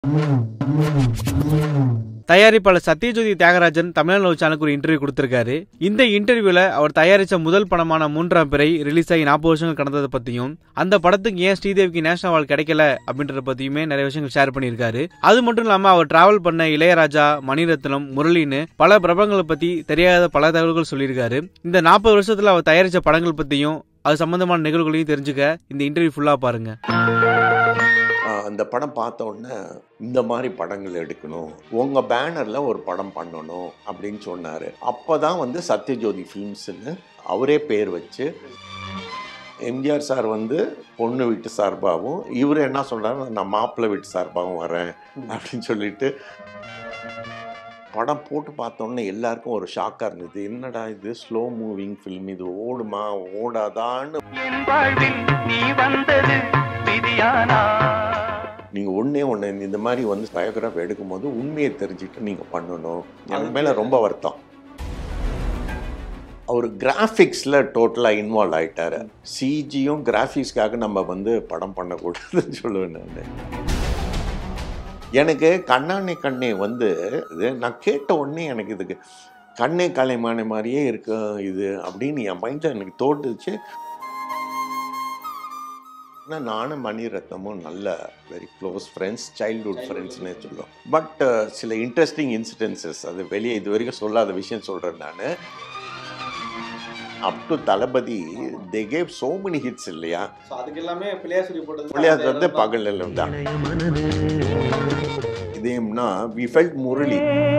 தயாரிப்பாளர் சத்யஜோதி தியாகராஜன் தமிழ் லவ் சேனலுக்கு ஒரு இன்டர்வியூ கொடுத்திருக்காரு இந்த இன்டர்வியூல அவர் தயாரிச்ச முதல் படமான மூன்றாம் பிறை ரிலீஸ் ஆகி நாற்பது வருஷங்கள் கடந்ததை பத்தியும் அந்த படத்துக்கு ஏன் ஸ்ரீதேவிக்கு நேஷனல் அவார்டு கிடைக்கல அப்படின்றத பத்தியுமே நிறைய விஷயங்கள் ஷேர் பண்ணியிருக்காரு அது மட்டும் இல்லாம அவர் டிராவல் பண்ண இளையராஜா மணிரத்னம் முரளின்னு பல பிரபலங்களை பத்தி தெரியாத பல தகவல்கள் சொல்லியிருக்காரு இந்த நாற்பது வருஷத்துல அவர் தயாரிச்ச படங்கள் பத்தியும் அது சம்பந்தமான நிகழ்வுகளையும் தெரிஞ்சுக்க இந்த இன்டர்வியூ ஃபுல்லா பாருங்க ஆஹ் அந்த படம் பார்த்த உடனே இந்த மாதிரி படங்கள் எடுக்கணும் உங்கள் பேனரில் ஒரு படம் பண்ணணும் அப்படின்னு சொன்னார் அப்போ தான் வந்து சத்யஜோதி ஃபிலிம்ஸ்னு அவரே பேர் வச்சு எம்ஜிஆர் சார் வந்து பொண்ணு வீட்டு சார்பாகவும் இவர் என்ன சொல்கிறாரு நான் மாப்பிள்ளை வீட்டு சார்பாகவும் வரேன் அப்படின்னு சொல்லிட்டு படம் போட்டு பார்த்தோன்னே எல்லாருக்கும் ஒரு ஷாக்காக இருந்தது என்னடா இது ஸ்லோ மூவிங் ஃபிலிம் இது ஓடுமா ஓடாதான்னு என் வாழ்வில் நீ வந்தது விதியானா நீங்கள் ஒன்றே ஒன்று இந்த மாதிரி வந்து பயோகிராஃப் எடுக்கும்போது உண்மையை தெரிஞ்சுட்டு நீங்கள் பண்ணணும் எனக்கு மேலே ரொம்ப வருத்தம் அவர் கிராஃபிக்ஸில் டோட்டலாக இன்வால்வ் ஆகிட்டாரு சிஜியும் கிராஃபிக்ஸ்க்காக நம்ம வந்து படம் பண்ணக்கூடாதுன்னு சொல்லுவேன் நான் எனக்கு கண்ணாண்ணே கண்ணே வந்து இது நான் கேட்ட உடனே எனக்கு இதுக்கு கண்ணே கலைமானே மாதிரியே இருக்கு இது அப்படின்னு என் மைண்டில் எனக்கு தோட்டுச்சு ஆனால் நானும் மணிரத்னமும் நல்ல வெரி க்ளோஸ் ஃப்ரெண்ட்ஸ் சைல்ட்ஹுட் ஃப்ரெண்ட்ஸ்னே சொல்லுவோம் பட் சில இன்ட்ரெஸ்டிங் இன்சிடென்சஸ் அது வெளியே இது வரைக்கும் சொல்லாத விஷயம் சொல்கிறேன் நான் up to Thalapathi they gave so many hits இல்லையா ஸோ அதுக்கு எல்லாமே பிள்ளையாசுரி போட்டது விளையாட்டு வந்து பகல் எல்லாம் தான் இதேம்னா வி ஃபெல்ட் முரளி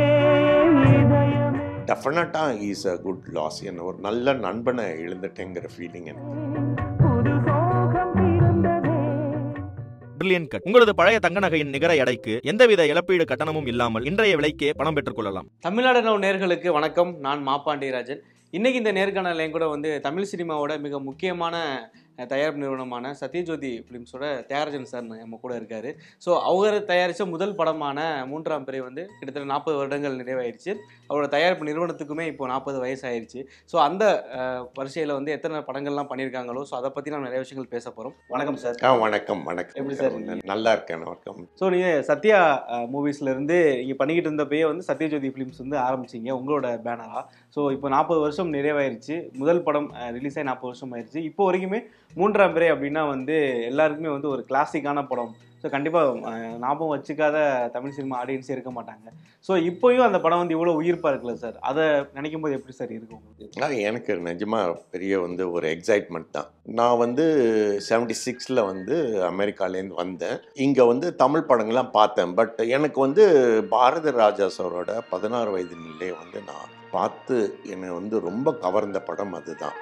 டெஃபினட்டாக இஸ் அ குட் லாஸ் என்ன ஒரு நல்ல நண்பனை இழந்துட்டேங்கிற ஃபீலிங் எனக்கு பிரில்லியன் கட் உங்களது பழைய தங்க நகையின் நிகர எடைக்கு எந்தவித இழப்பீடு கட்டணமும் இல்லாமல் இன்றைய விலைக்கே பணம் பெற்றுக் கொள்ளலாம் தமிழ்நாடு நவ் நேர்களுக்கு வணக்கம் நான் மாப்பாண்டியராஜன் இன்னைக்கு இந்த நேர்காணல் என் கூட வந்து தமிழ் சினிமாவோட மிக முக்கியமான அஹ், தயாரிப்பு நிறுவனமான சத்யஜோதி ஃபிலிம்ஸோட தியாகராஜன் சார் நம்ம கூட இருக்காரு ஸோ அவர் தயாரித்த முதல் படமான மூன்றாம் பிறை வந்து கிட்டத்தட்ட நாற்பது வருடங்கள் நிறைவாயிருச்சு அவரோட தயாரிப்பு நிறுவனத்துக்குமே இப்போ நாற்பது வயசு ஆயிருச்சு ஸோ அந்த வரிசையில் வந்து எத்தனை படங்கள்லாம் பண்ணியிருக்காங்களோ ஸோ அதை பற்றி நம்ம நிறைய விஷயங்கள் பேச போகிறோம் வணக்கம் சார் ஆ வணக்கம் வணக்கம் எப்படி சார் இருக்கீங்க? நல்லா இருக்கேன் வணக்கம் ஸோ நீங்கள் சத்யா மூவிஸ்ல இருந்து நீங்கள் பண்ணிக்கிட்டு இருந்தப்பயே வந்து சத்யஜோதி ஃபிலிம்ஸ் வந்து ஆரம்பிச்சீங்க உங்களோட பேனரா ஸோ இப்போ நாற்பது வருஷம் நிறைவாயிருச்சு முதல் படம் ரிலீஸ் ஆகி நாற்பது வருஷம் ஆயிருச்சு இப்போ வரைக்குமே மூன்றாம் பிறை அப்படின்னா வந்து எல்லாருக்குமே வந்து ஒரு கிளாசிக்கான படம் ஸோ கண்டிப்பாக ஞாபகம் வச்சுக்காத தமிழ் சினிமா ஆடியன்ஸே இருக்க மாட்டாங்க ஸோ இப்போயும் அந்த படம் வந்து இவ்வளோ உயிர்ப்பாக இருக்குல்ல சார் அதை நினைக்கும் போது எப்படி சார் இருக்கு உங்களுக்கு ஆ, எனக்கு நிஜமாக பெரிய வந்து ஒரு எக்ஸைட்மெண்ட் தான் நான் வந்து செவன்டி சிக்ஸில் வந்து அமெரிக்காலேருந்து வந்தேன் இங்கே வந்து தமிழ் படங்கள்லாம் பார்த்தேன் பட் எனக்கு வந்து பாரத ராஜா சாரோட பதினாறு வயது நிலை வந்து நான் பார்த்து என்னை வந்து ரொம்ப கவர்ந்த படம் அதுதான்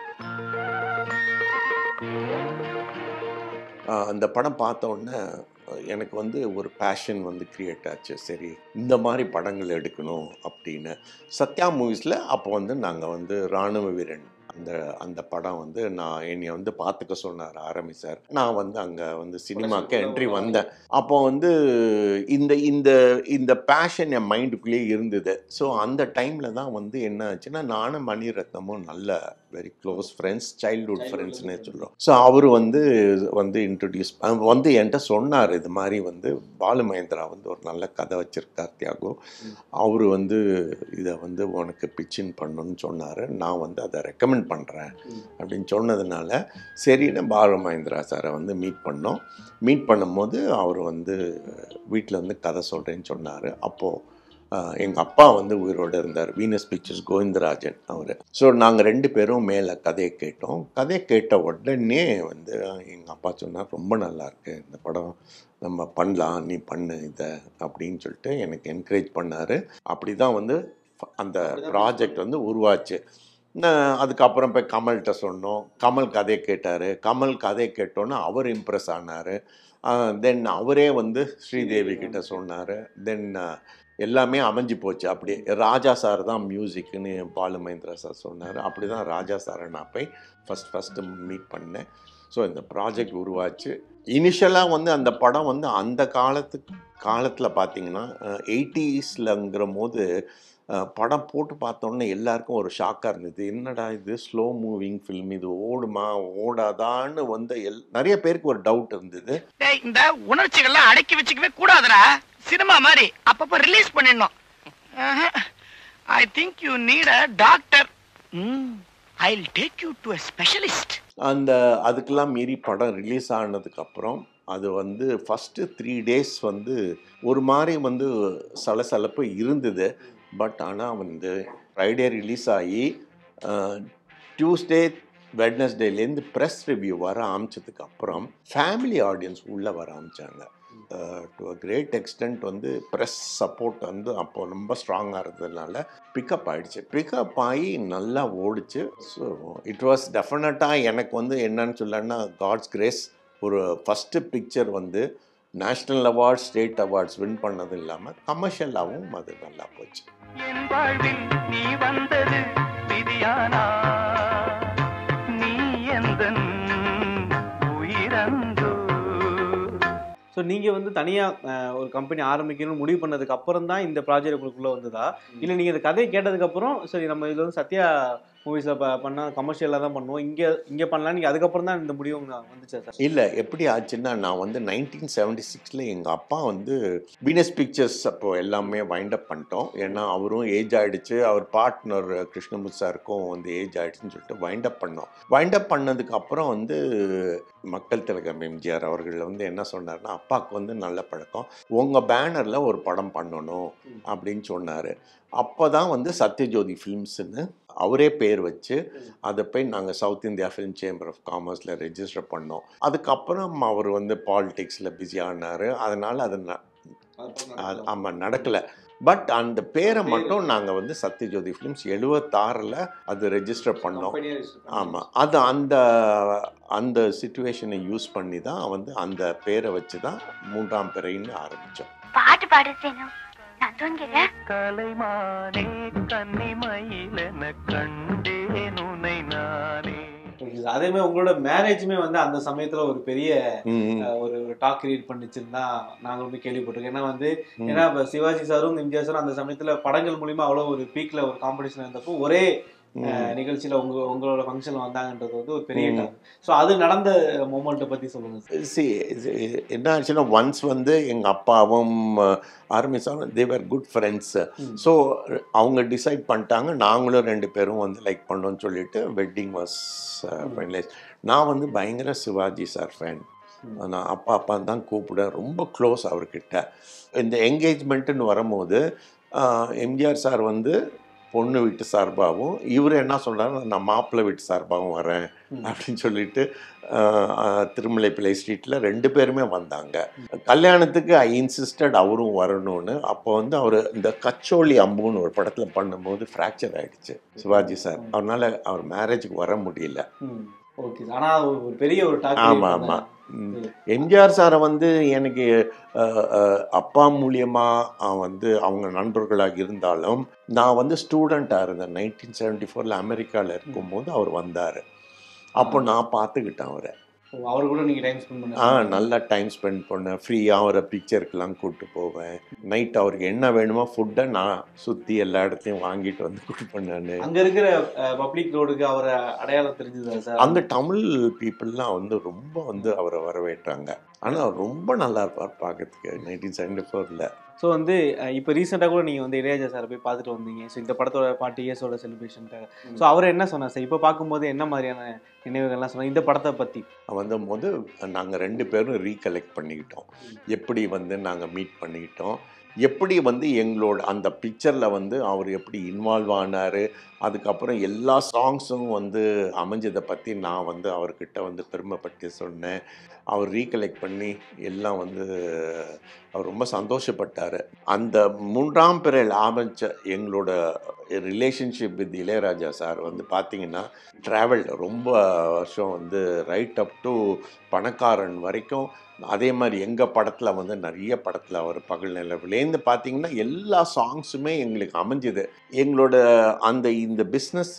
ஆ, அந்த படம் பார்த்த உடனே எனக்கு வந்து ஒரு பேஷன் வந்து கிரியேட் ஆச்சு சரி இந்த மாதிரி படங்கள் எடுக்கணும் அப்படின்னு சத்யா மூவிஸில் அப்போ வந்து நாங்கள் வந்து இராணுவ வீரன் அந்த அந்த படம் வந்து நான் என்னை வந்து பார்த்துக்க சொன்னார் ஆரம்பி சார் நான் வந்து அங்கே வந்து சினிமாக்கு என்ட்ரி வந்தேன் அப்போ வந்து இந்த இந்த இந்த பேஷன் என் மைண்டுக்குள்ளேயே இருந்தது ஸோ அந்த டைமில் தான் வந்து என்ன ஆச்சுன்னா நானும் மணிரத்னமும் நல்ல வெரி க்ளோஸ் ஃப்ரெண்ட்ஸ் சைல்ட்ஹுட் ஃப்ரெண்ட்ஸ்னே சொல்லுவோம் ஸோ அவர் வந்து வந்து இன்ட்ரடியூஸ் வந்து என்கிட்ட சொன்னார் இது மாதிரி வந்து பாலு மகேந்திரா வந்து ஒரு நல்ல கதை வச்சிருக்கார் தியாகு அவர் வந்து இதை வந்து உனக்கு பிச்சின் பண்ணணும்னு சொன்னார் நான் வந்து அதை ரெக்கமெண்ட் பண்ணுறேன் அப்படின்னு சொன்னதுனால சரின்னு பாலு மகேந்திரா சாரை வந்து மீட் பண்ணோம் மீட் பண்ணும்போது அவர் வந்து வீட்டில் வந்து கதை சொல்கிறேன்னு சொன்னார் அப்போது எங்கள் அப்பா வந்து உயிரோடு இருந்தார் வீனஸ் பிக்சர்ஸ் கோவிந்தராஜன் அவர் ஸோ நாங்கள் ரெண்டு பேரும் மேலே கதையை கேட்டோம் கதையை கேட்ட உடனே வந்து எங்கள் அப்பா சொன்னார் ரொம்ப நல்லா இருக்கு இந்த படம் நம்ம பண்ணலாம் நீ பண்ணு இதை அப்படின்னு சொல்லிட்டு எனக்கு என்கரேஜ் பண்ணார் அப்படி தான் வந்து அந்த ப்ராஜெக்ட் வந்து உருவாச்சு நான் அதுக்கப்புறம் போய் கமல்கிட்ட சொன்னோம் கமல் கதையை கேட்டார் கமல் கதையை கேட்டோன்னே அவர் இம்ப்ரெஸ் ஆனார் தென் அவரே வந்து ஸ்ரீதேவி கிட்ட சொன்னார் தென் எல்லாமே அமைஞ்சு போச்சு அப்படியே ராஜா சார் தான் மியூசிக்னு பாலு மகேந்திரா சார் சொன்னார் அப்படி தான் ராஜா சாரை நான் போய் ஃபஸ்ட் ஃபஸ்ட்டு மீட் பண்ணேன் ஸோ இந்த ப்ராஜெக்ட் உருவாச்சு இனிஷியலாக வந்து அந்த படம் வந்து அந்த காலத்துக்கு காலத்தில் பார்த்தீங்கன்னா எயிட்டிஸ்லங்கிற போது அஹ், படம் போட்டு பார்த்தோன்னே எல்லாருக்கும் ஒரு ஷாக்காக இருந்தது என்னடா இது ஸ்லோ மூவிங் ஃபில்ம் இது ஓடுமா ஓடாதான்னு வந்து எல் நிறைய பேருக்கு ஒரு டவுட் இருந்தது டேய் இந்த உணர்ச்சிகள்லாம் அடக்கி வச்சுக்கவே கூடாதுடா சினிமா மாதிரி அப்பப்ப ரிலீஸ் பண்ணிடணும் I think you need a doctor I take you to a specialist அந்த அதுக்கெல்லாம் மீறி படம் ரிலீஸ் ஆனதுக்கப்புறம் அது வந்து ஃபஸ்ட்டு த்ரீ டேஸ் வந்து ஒரு மாதிரி வந்து சலசலப்பு இருந்தது பட் ஆனால் வந்து ஃப்ரைடே ரிலீஸ் ஆகி டியூஸ்டே வெட்னஸ்டேலேருந்து ப்ரெஸ் ரிவ்யூ வர ஆரம்பிச்சதுக்கு அப்புறம் ஃபேமிலி ஆடியன்ஸ் உள்ளே வர ஆரம்பித்தாங்க டு அ கிரேட் எக்ஸ்டென்ட் வந்து ப்ரெஸ் சப்போர்ட் வந்து அப்போ ரொம்ப ஸ்ட்ராங்காக இருந்ததுனால பிக்கப் ஆயிடுச்சு பிக்கப் ஆகி நல்லா ஓடிச்சு ஸோ இட் வாஸ் டெஃபினட்டாக எனக்கு வந்து என்னன்னு சொல்லன்னா காட்ஸ் கிரேஸ் ஒரு ஃபஸ்ட்டு பிக்சர் வந்து national awards state awards win பண்ணது இல்லாமல் கமர்ஷியலாகவும் அது நல்லா போச்சு என் வாழ்வில் நீ வந்தது விதியானா நீ எந்தன் உயிரந்தோ ஸோ நீங்கள் வந்து தனியாக ஒரு கம்பெனி ஆரம்பிக்கணும்னு முடிவு பண்ணதுக்கு அப்புறம் தான் இந்த ப்ராஜெக்ட் உங்களுக்குள்ளே வந்ததா இல்லை நீங்கள் இந்த கதையை கேட்டதுக்கப்புறம் சரி நம்ம இதில் வந்து சத்யா மூவிஸில் ப பண்ணால் கமர்ஷியலாக தான் பண்ணுவோம் இங்கே இங்கே பண்ணலாம் நீங்கள் அதுக்கப்புறம் தான் இந்த முடிவு உங்களுக்கு வந்துச்சா சார் இல்லை எப்படி ஆச்சுன்னா நான் வந்து நைன்டீன் செவன்டி சிக்ஸில் எங்கள் அப்பா வந்து வீனஸ் பிக்சர்ஸ் அப்போ எல்லாமே வைண்ட் அப் பண்ணிட்டோம் ஏன்னா அவரும் ஏஜ் ஆயிடுச்சு அவர் பார்ட்னர் கிருஷ்ணமுத்து சாருக்கும் வந்து ஏஜ் ஆயிடுச்சுன்னு சொல்லிட்டு வைண்ட் அப் பண்ணோம் வைண்ட் அப் பண்ணதுக்கு அப்புறம் வந்து மக்கள் திலகம் எம்ஜிஆர் அவர்கள் வந்து என்ன சொன்னார்னா அப்பாவுக்கு வந்து நல்ல பழக்கம் உங்கள் பேனரில் ஒரு படம் பண்ணணும் அப்படின்னு சொன்னார் அப்போ தான் வந்து சத்யஜோதி ஃபிலிம்ஸ்னு அவரே பேர் வச்சு அதை போய் நாங்கள் South India film chamber of காமர்ஸில் ரெஜிஸ்டர் பண்ணோம் அதுக்கப்புறம் அவர் வந்து பாலிடிக்ஸில் பிஸி ஆனார் அதனால் அது ந- அது- ஆமாம் நடக்கலை பட் அந்த பேரை மட்டும் நாங்கள் வந்து சத்யஜோதி ஃபிலிம்ஸ் எழுபத்தாறில் அது ரெஜிஸ்டர் பண்ணோம் ஆமாம் அது அந்த அந்த சுச்சுவேஷனை யூஸ் பண்ணி தான் வந்து அந்த பேரை வச்சு தான் மூன்றாம் பிறைன்னு ஆரம்பித்தோம் பாட்டு பாடு சேனு நான் தூங்கிறேன் கலைமானே கன்னிமயிலென கண்டேன் உனை நானே அதே மாதிரி உங்களோட மேரேஜுமே வந்து அந்த சமயத்தில் ஒரு பெரிய ம், அஹ், ஒரு ஒரு டாக் கிரியேட் பண்ணிச்சுன்னு தான் நாங்கள் வந்து கேள்விப்பட்டிருக்கோம் ஏன்னா வந்து ம். ஏன்னா இப்போ சிவாஜி சாரும் எம்ஜிஆர் சாரும் அந்த சமயத்துல படங்கள் மூலியமா அவ்வளோ ஒரு பீக்ல ஒரு காம்படிஷன் இருந்தப்போ ஒரே ம். அஹ், நிகழ்ச்சியில உங்க உங்களோட ஃபங்க்ஷன்ல வந்தாங்கன்றது வந்து ஒரு பெரிய ம். டாக் ஸோ அது நடந்த மொமெண்ட்டை பத்தி சொல்லுங்க சார் சி என்ன ஆச்சுன்னா ஒன்ஸ் வந்து எங்கள் அப்பாவும் ஆர்மி சாரும் தேவர் குட் ஃப்ரெண்ட்ஸ் ம். ஸோ அவங்க டிசைட் பண்ணிட்டாங்க நாங்களும் ரெண்டு பேரும் வந்து லைக் பண்ணோம்னு சொல்லிட்டு வெட்டிங் வாஸ் ஃபைனலைஸ் நான் வந்து பயங்கர சிவாஜி சார் ஃபேன் நான் அப்பா அப்பா தான் கூப்பிடுவேன் ரொம்ப க்ளோஸ் அவர்கிட்ட இந்த என்கேஜ்மெண்ட்டுன்னு வரும்போது ஆஹ், எம்ஜிஆர் சார் வந்து பொண்ணு வீட்டு சார்பாகவும் இவர் என்ன சொல்றாரு நான் மாப்பிள்ளை வீட்டு சார்பாகவும் வரேன் ம். அப்படின்னு சொல்லிட்டு ஆஹ், ஆஹ், திருமலை பிள்ளை ஸ்ட்ரீட்டில் ரெண்டு பேருமே வந்தாங்க கல்யாணத்துக்கு ஐ இன்சிஸ்டட் அவரும் வரணும்னு அப்போ வந்து அவர் இந்த கச்சோலி அம்புன்னு ஒரு படத்தில் பண்ணும்போது ஃப்ராக்சர் ஆயிடுச்சு சிவாஜி சார் அவரால் அவர் மேரேஜுக்கு வர முடியல ஓகே சார் ஆனா ஒரு ஒரு பெரிய ஒரு டாக் ஆமாம் ஆமாம் எம்ஜிஆர் சாரை வந்து எனக்கு அஹ், அஹ், அப்பா மூலியமாக வந்து அவங்க நண்பர்களாக இருந்தாலும் நான் வந்து ஸ்டூடெண்ட்டாக இருந்தேன் நைன்டீன் செவன்டி ஃபோரில் அமெரிக்காவில் இருக்கும்போது அவர் வந்தார் அப்போ நான் பார்த்துக்கிட்டேன் அவரை அவர் கூட நீங்க டைம் ஸ்பெண்ட் ஆ பண்ணி நல்லா டைம் ஸ்பெண்ட் பண்ணேன் ஃப்ரீயாக அவரை பிக்சருக்கெல்லாம் கூப்பிட்டு போவேன் நைட் அவருக்கு என்ன வேணுமோ ஃபுட்டை நான் சுற்றி எல்லா இடத்தையும் வாங்கிட்டு வந்து கொடுப்பேன் நான் அங்க இருக்கிற பப்ளிக் ரோடுக்கு அவரை அடையாளம் தெரிஞ்சுதா சார் அங்கே தமிழ் பீப்புளெலாம் வந்து ரொம்ப வந்து அவரை வரவேற்றாங்க ஆனால் அவர் ரொம்ப நல்லா இருப்பார் பார்க்கறதுக்கு நைன்டீன் செவன்டி ஃபோரில் ஸோ வந்து அஹ், இப்போ ரீசெண்டாக கூட நீங்கள் வந்து இளையராஜா சாரை போய் பார்த்துட்டு வந்தீங்க ஸோ இந்த படத்தோட ஃபார்ட்டி இயர்ஸோட செலிப்ரேஷனுக்காக ஸோ அவர் என்ன சொன்னார் சார் இப்போ பார்க்கும்போது என்ன மாதிரியான நினைவுகள்லாம் சொன்னார் இந்த படத்தை பற்றி வந்து போது நாங்கள் ரெண்டு பேரும் ரீகலெக்ட் பண்ணிக்கிட்டோம் எப்படி வந்து நாங்கள் மீட் பண்ணிக்கிட்டோம் எப்படி வந்து எங்களோட அந்த பிக்சரில் வந்து அவர் எப்படி இன்வால்வ் ஆனார் அதுக்கப்புறம் எல்லா சாங்ஸும் வந்து அமைஞ்சதை பற்றி நான் வந்து அவர்கிட்ட வந்து பெருமைப்பட்டு சொன்னேன் அவர் ரீகலெக்ட் பண்ணி எல்லாம் வந்து அவர் ரொம்ப சந்தோஷப்பட்டார் அந்த மூன்றாம் பிறையில் ஆரம்பித்த எங்களோட ரிலேஷன்ஷிப் வித் இளையராஜா சார் வந்து பார்த்தீங்கன்னா ட்ராவல் ரொம்ப வருஷம் வந்து ரைட் அப் டு பணக்காரன் வரைக்கும் அதே மாதிரி எங்கள் படத்தில் வந்து நிறைய படத்தில் அவர் பகல் நிலவுலேருந்து பார்த்தீங்கன்னா எல்லா சாங்ஸுமே எங்களுக்கு அமைஞ்சுது எங்களோட அந்த இந்த பிஸ்னஸ்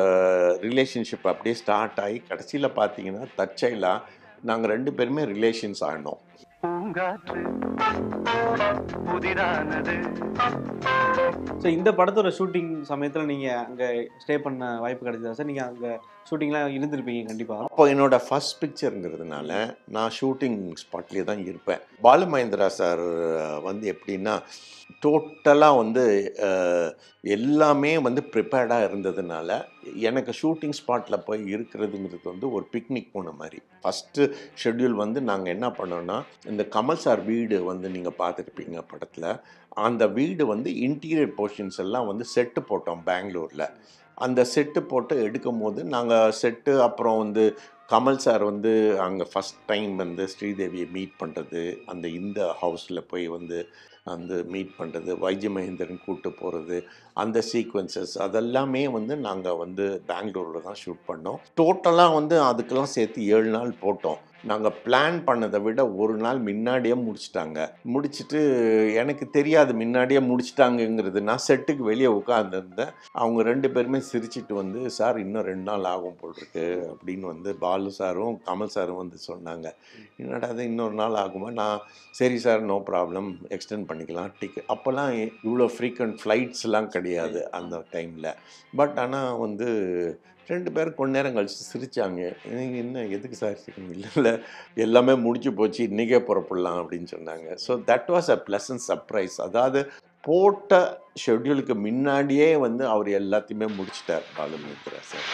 ரிலேஷன்ஷிப் அப்படியே ஸ்டார்ட் ஆகி கடைசியில் பார்த்தீங்கன்னா தற்செயலாக நாங்கள் ரெண்டு பேருமே ரிலேஷன்ஸ் ஆனோம் பூங்காற்று புதிரானது ஸோ இந்த படத்தோட ஷூட்டிங் சமயத்தில் நீங்கள் அங்கே ஸ்டே பண்ண வாய்ப்பு கிடைச்சதா சார் நீங்கள் அங்கே ஷூட்டிங்லாம் இருந்திருப்பீங்க கண்டிப்பாக அப்போ என்னோட ஃபர்ஸ்ட் பிக்சருங்கிறதுனால நான் ஷூட்டிங் ஸ்பாட்லேயே தான் இருப்பேன் பாலுமகேந்திரா சார் வந்து எப்படின்னா டோட்டலாக வந்து அஹ், எல்லாமே வந்து ப்ரிப்பேர்டாக இருந்ததுனால எனக்கு ஷூட்டிங் ஸ்பாட்டில் போய் இருக்கிறதுங்கிறது வந்து ஒரு பிக்னிக் போன மாதிரி ஃபஸ்ட்டு ஷெட்யூல் வந்து நாங்கள் என்ன பண்ணோன்னா இந்த கமல் சார் வீடு வந்து நீங்கள் பார்த்துருப்பீங்க படத்தில் அந்த வீடு வந்து இன்டீரியர் போர்ஷன்ஸ் எல்லாம் வந்து செட்டு போட்டோம் பெங்களூரில் அந்த செட்டு போட்டு எடுக்கும் போது நாங்கள் செட்டு அப்புறம் வந்து கமல் சார் வந்து அங்கே ஃபஸ்ட் டைம் வந்து ஸ்ரீதேவியை மீட் பண்ணுறது அந்த இந்த ஹவுஸில் போய் வந்து வந்து மீட் பண்ணுறது வைஜி மகேந்திரன் கூட்டு போகிறது அந்த சீக்வன்சஸ் அதெல்லாமே வந்து நாங்கள் வந்து பெங்களூரில் தான் ஷூட் பண்ணோம் டோட்டலாக வந்து அதுக்கெல்லாம் சேர்த்து ஏழு நாள் போட்டோம் நாங்கள் பிளான் பண்ணதை விட ஒரு நாள் முன்னாடியே முடிச்சிட்டாங்க முடிச்சிட்டு எனக்கு தெரியாது முன்னாடியே முடிச்சிட்டாங்கங்கிறது நான் செட்டுக்கு வெளியே உட்காந்துருந்தேன் அவங்க ரெண்டு பேருமே சிரிச்சிட்டு வந்து சார் இன்னும் ரெண்டு நாள் ஆகும் போல் இருக்கு அப்படின்னு வந்து பாலு சாரும் கமல் சாரும் வந்து சொன்னாங்க என்னடா அது இன்னொரு நாள் ஆகுமா நான் சரி சார் நோ ப்ராப்ளம் எக்ஸ்டெண்ட் பண்ணிக்கலாம் டிக்கெட் அப்போல்லாம் இவ்வளோ ஃப்ரீக்வெண்ட் ஃப்ளைட்ஸ்லாம் கிடையாது அந்த டைமில் பட் ஆனால் வந்து ரெண்டு பேரும் கொஞ்ச நேரம் கழிச்சு சிரிச்சாங்க நீங்கள் என்ன எதுக்கு சார் சிரிக்கணும் இல்லை இல்லை எல்லாமே முடிஞ்சு போச்சு இன்றைக்கே புறப்படலாம் அப்படின்னு சொன்னாங்க so that was a pleasant surprise அதாவது போட்ட ஷெட்யூலுக்கு முன்னாடியே வந்து அவர் எல்லாத்தையுமே முடிச்சிட்டார் பாலுமேந்திரா சார்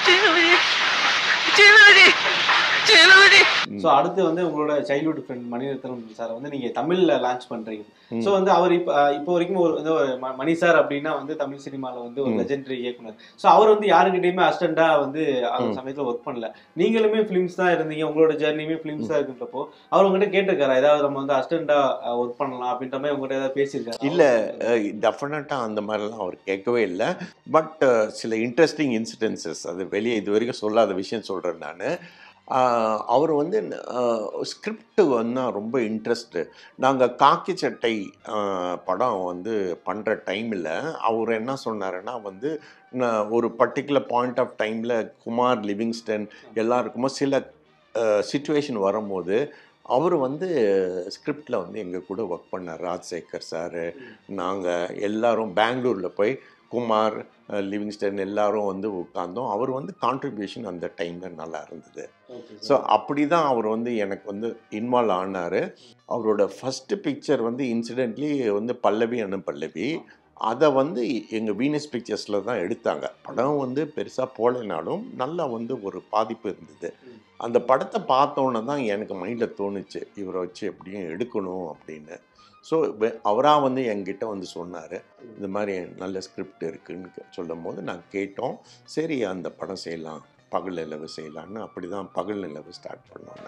ஸோ அடுத்து வந்து உங்களோட சைல்ட்ஹுட் ஃப்ரெண்ட் மணிரத்னம் சார் வந்து நீங்கள் தமிழில் லான்ச் பண்ணுறீங்க ம். ஸோ வந்து அவர் இப்போ இப்போ வரைக்கும் ஒரு வந்து ஒரு ம- மணி சார் அப்படின்னா வந்து தமிழ் சினிமாவில் வந்து ஒரு ம். லெஜெண்டரி இயக்குனர் ஸோ அவர் வந்து யாருக்கிட்டையுமே அசிஸ்டண்டாக வந்து அந்த ம். சமயத்தில் ஒர்க் பண்ணல நீங்களுமே ஃபிலிம்ஸ் தான் இருந்தீங்க உங்களோட ஜேர்னியுமே ஃபிலிம்ஸ் தான் இருக்குன்றப்போ அவர் உங்ககிட்ட கேட்டிருக்காரா ஏதாவது நம்ம வந்து அசிஸ்டண்டாக ஒர்க் பண்ணலாம் அப்படின்ற மாதிரி உங்ககிட்ட ஏதாவது பேசியிருக்காரு இல்லை டெஃபினட்டாக அந்த மாதிரிலாம் அவர் கேட்கவே இல்லை பட் சில இன்ட்ரெஸ்டிங் இன்சிடென்சஸ் அது வெளியே இது வரைக்கும் சொல்லாத விஷயம் சொல்கிறேன் நான் அவர் வந்து ஸ்கிரிப்ட் வந்து ரொம்ப இன்ட்ரெஸ்ட்டு நாங்கள் காக்கி சட்டை ஆஹ், படம் வந்து பண்ணுற டைமில் அவர் என்ன சொன்னாருன்னா வந்து நான் ஒரு பர்டிகுலர் பாயிண்ட் ஆஃப் டைமில் குமார் லிவிங்ஸ்டன் எல்லாருக்குமோ சில சுச்சுவேஷன் வரும்போது அவர் வந்து ஸ்கிரிப்டில் வந்து எங்கள் கூட ஒர்க் பண்ணார் ராஜசேகர் சார் நாங்கள் எல்லாரும் பெங்களூரில் போய் குமார் அஹ், லிவிங்ஸ்டன் எல்லாரும் வந்து உட்காந்தோம் அவர் வந்து கான்ட்ரிபியூஷன் அந்த டைமில் நல்லா இருந்தது ஸோ அப்படி தான் அவர் வந்து எனக்கு வந்து இன்வால்வ் ஆனார் அவரோட ஃபஸ்ட்டு பிக்சர் வந்து இன்சிடென்ட்லி வந்து பல்லவி அனு பல்லவி அதை வந்து எங்கள் வீனஸ் பிக்சர்ஸில் தான் எடுத்தாங்க படம் வந்து பெருசாக போகலைனாலும் நல்லா வந்து ஒரு பாதிப்பு இருந்தது அந்த படத்தை பார்த்தோன்னே தான் எனக்கு மைண்டில் தோணுச்சு இவரை வச்சு எப்படியும் எடுக்கணும் அப்படின்னு ஸோ அவராக வந்து என்கிட்ட வந்து சொன்னார் இந்த மாதிரி நல்ல ஸ்கிரிப்ட் இருக்குன்னு சொல்லும் போது நான் கேட்டோம் சரி அந்த படம் செய்யலாம் பகல் நிலவு செய்யலான்னு அப்படி தான் பகல் நிலவு ஸ்டார்ட் பண்ணோம்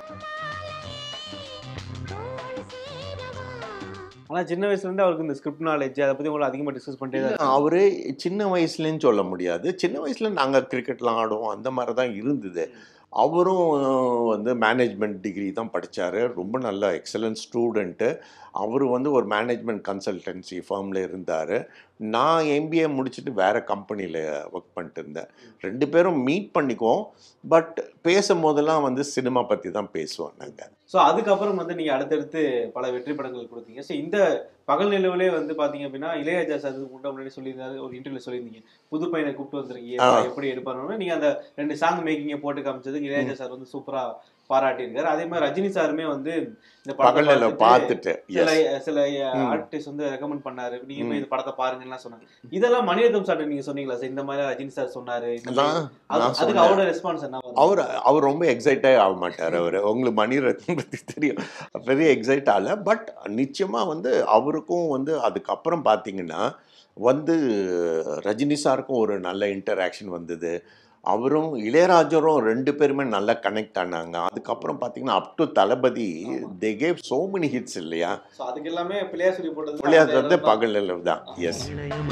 ஆனால் சின்ன வயசுலேருந்து அவருக்கு இந்த ஸ்கிரிப்ட் நாலேஜ் அதை பற்றி உங்களை அதிகமாக டிஸ்கஸ் பண்ணிட்டே தான் இருக்காரு. அவரு சின்ன வயசுலன்னு சொல்ல முடியாது சின்ன வயசுல நாங்கள் கிரிக்கெட்லாம் ஆடுவோம் அந்த மாதிரி தான் இருந்தது அவரும் வந்து மேனேஜ்மெண்ட் டிகிரி தான் படிச்சாரு ரொம்ப நல்ல எக்ஸலன்ட் ஸ்டூடெண்ட்டு அவர் வந்து ஒரு மேனேஜ்மெண்ட் கன்சல்டன்சி ஃபார்மில் இருந்தார் நான் எம்பிஏ முடிச்சுட்டு வேறு கம்பெனியில் ஒர்க் பண்ணிட்டு இருந்தேன் ரெண்டு பேரும் மீட் பண்ணிக்குவோம் பட் பேசும்போதெல்லாம் வந்து சினிமா பற்றி தான் பேசுவோம் நாங்கள் ஸோ அதுக்கப்புறம் வந்து நீங்கள் அடுத்தடுத்து பல வெற்றி படங்கள் கொடுத்தீங்க ஸோ இந்த பகல் நிலவுலே வந்து பார்த்தீங்க அப்படின்னா இளையராஜா சார் முன்னாடி முன்னாடி சொல்லியிருந்தாரு ஒரு இன்டர்வியூ சொல்லியிருந்தீங்க புது பையனை கூப்பிட்டு வந்திருக்கீங்க ஆ. எப்படி எடுப்பாருன்னு நீங்கள் அந்த ரெண்டு சாங் மேக்கிங்கை போட்டு காமிச்சது இளையராஜா சார் வந்து சூப்பராக பாராட்டியிருக்காரு அதே மாதிரி ரஜினி சாருமே வந்து இந்த படத்தை பகல் நிலவு பார்த்துட்டு பார்த்துட்டு சில எஸ் சில ம். ஆர்டிஸ்ட் வந்து ரெக்கமெண்ட் பண்ணாரு நீங்க போய் ம். இந்த படத்தை பாருங்கலாம் சொன்னாங்க இதெல்லாம் மணிரத்னம் சார் நீங்க சொன்னீங்களா சார் இந்த மாதிரி ரஜினி சார் சொன்னாரு இந்த மாதிரி. நான் அது- நான் அதுக்கு சொன்னேன் அவரோட ரெஸ்பான்ஸ் என்ன வந்தது? அவர் அவர் ரொம்ப எக்ஸைட்டே ஆக மாட்டார் அவர் உங்களுக்கு மணிரத்னம் பற்றி தெரியும் பெரிய எக்ஸைட் ஆகல பட் நிச்சயமாக வந்து அவருக்கும் வந்து அதுக்கப்புறம் பார்த்தீங்கன்னா வந்து ரஜினி சாருக்கும் ஒரு நல்ல இன்டராக்ஷன் வந்தது அவரும் இளையராஜரும் ரெண்டு பேருமே நல்லா கனெக்ட் ஆனாங்க அதுக்கப்புறம் பார்த்தீங்கன்னா up to Thalapathi they gave so many hits இல்லையா So அதுக்கு எல்லாமே பிள்ளையார் சொல்லி போட்டது விளையாட்டு வந்து பகல் நிலவு தான் எஸ்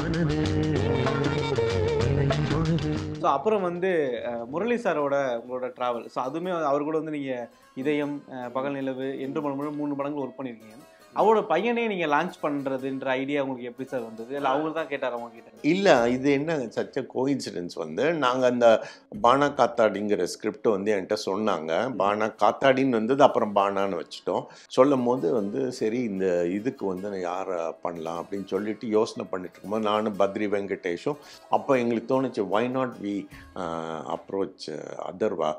ஸோ அப்புறம் வந்து அஹ், முரளி சாரோட உங்களோட டிராவல் ஸோ அதுவுமே அவர் கூட வந்து நீங்கள் இதயம் அஹ், பகல் நிலவு என்று மணி மூணு படங்கள் ஒர்க் பண்ணியிருக்கீங்க அவரோட பையனே நீங்க லான்ச் பண்றதுன்ற ஐடியா உங்களுக்கு எப்படி சார் வந்தது இல்ல அவரு தான் கேட்டார் அவங்க கிட்ட இல்லை இது என்ன சச்ச கோயின்சிடென்ஸ் வந்து நாங்கள் அந்த பானா காத்தாடிங்கிற ஸ்கிரிப்ட் வந்து என்கிட்ட சொன்னாங்க பானா காத்தாடின்னு வந்தது அப்புறம் பானான்னு வச்சுட்டோம் சொல்லும் போது வந்து சரி இந்த இதுக்கு வந்து யாரை பண்ணலாம் அப்படின்னு சொல்லிட்டு யோசனை பண்ணிட்டு இருக்கும்போது நானும் பத்ரி வெங்கடேஷும் அப்போ எங்களுக்கு தோணுச்சு why not we approach Atharva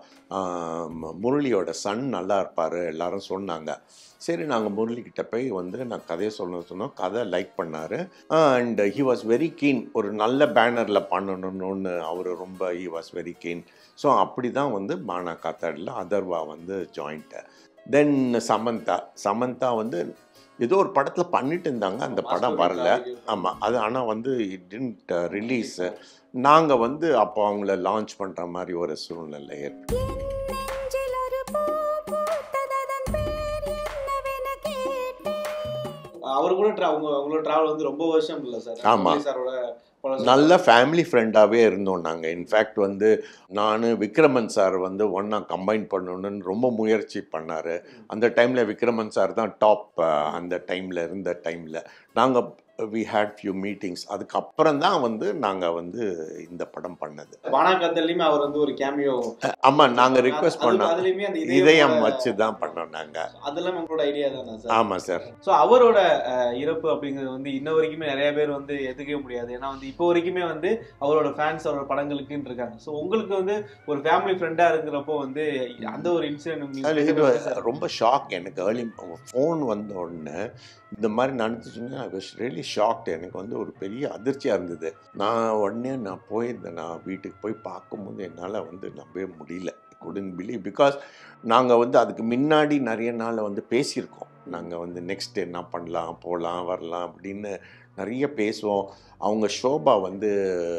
முரளியோட சன் நல்லா இருப்பார் எல்லாரும் சொன்னாங்க சரி நாங்கள் முரளிக்கிட்ட போய் வந்து நான் கதையை சொல்லணும் சொன்னோம் கதை லைக் பண்ணார் and he was very keen ஒரு நல்ல பேனரில் பண்ணணும்னு அவர் ரொம்ப he was very keen so அப்படி தான் வந்து பானா காத்தாடில் அதர்வா வந்து ஜாயிண்ட்டு தென் சமந்தா சமந்தா வந்து ஏதோ ஒரு படத்தில் பண்ணிட்டு இருந்தாங்க அந்த படம் வரல ஆமாம் அது ஆனால் வந்து இட் டென்ட் ரிலீஸ் நாங்கள் வந்து அப்போ அவங்கள லான்ச் பண்ணுற மாதிரி ஒரு சூழ்நிலை ஏற்பட்டது. நெஞ்சில் ஒரு பூ பூத்ததன் பேர் என்னவென கேட்டேன் அவர் கூட tra- அவங்க அவங்களோட டிராவல் வந்து ரொம்ப வருஷம் இல்ல சார் ஆமா. சாரோட நல்ல ஃபேமிலி ஃப்ரெண்டாகவே இருந்தோம் நாங்கள் இன்ஃபேக்ட் வந்து நான் விக்ரமன் சார் வந்து ஒன்றா கம்பைன் பண்ணணும்னு ரொம்ப முயற்சி பண்ணார் அந்த டைமில் விக்ரமன் சார் தான் டாப் அந்த டைமில் இருந்த டைமில் நாங்கள் வி ஹேட் ஃபியூ மீட்டிங்ஸ் அதுக்கப்புறம் தான் வந்து நாங்கள் வந்து இந்த படம் பண்ணது வானாக்கத்தல்லையுமே அவர் வந்து ஒரு கேமியோ ஆமாம் நாங்கள் ரிக்வெஸ்ட் பண்ணோம் அதுலயுமே அந்த இதயம் வச்சு தான் பண்ணோம் நாங்கள் அதெல்லாம் உங்களோட ஐடியா தானே சார் ஆமாம் சார் ஸோ அவரோட அஹ், இறப்பு அப்படிங்கிறது வந்து இன்ன வரைக்குமே நிறைய பேர் வந்து எதுக்கவே முடியாது ஏன்னா வந்து இப்போ வரைக்குமே வந்து அவரோட ஃபேன்ஸ் அவரோட படங்களுக்குன்னு இருக்காங்க ஸோ உங்களுக்கு வந்து ஒரு ஃபேமிலி ஃப்ரெண்டா இருக்கிறப்போ வந்து அந்த ஒரு அது இது இன்சிடென்ட் ரொம்ப ஷாக் எனக்கு ஏர்லி ஃபோன் வந்த உடனே இந்த மாதிரி நடந்துச்சுன்னா ஐ வாஸ் ரியலி ஷாக்ட் எனக்கு வந்து ஒரு பெரிய அதிர்ச்சியாக இருந்தது நான் உடனே நான் போயிருந்தேன் நான் வீட்டுக்கு போய் பார்க்கும்போது என்னால் வந்து நம்பவே முடியல குடன் பிலீவ் பிகாஸ் நாங்கள் வந்து அதுக்கு முன்னாடி நிறைய நாள் வந்து பேசியிருக்கோம் நாங்கள் வந்து நெக்ஸ்ட் என்ன பண்ணலாம் போகலாம் வரலாம் அப்படின்னு நிறைய பேசுவோம் அவங்க ஷோபா வந்து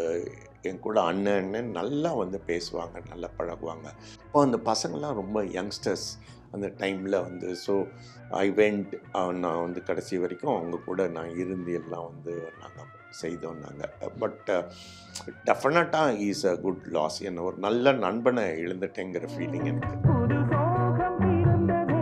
என் கூட அண்ணன் அண்ணன் நல்லா வந்து பேசுவாங்க நல்லா பழகுவாங்க அப்போ அந்த பசங்கள்லாம் ரொம்ப யங்ஸ்டர்ஸ் அந்த டைமில் வந்து ஸோ ஐ வெண்ட் நான் வந்து கடைசி வரைக்கும் அவங்க கூட நான் இருந்து எல்லாம் வந்து நாங்கள் செய்தோம் நாங்கள் பட் டெஃபினட்டாக இஸ் அ குட் லாஸ் என்ன ஒரு நல்ல நண்பனை இழந்துட்டேங்கிற ஃபீலிங் எனக்கு புது சோகம் பிறந்ததே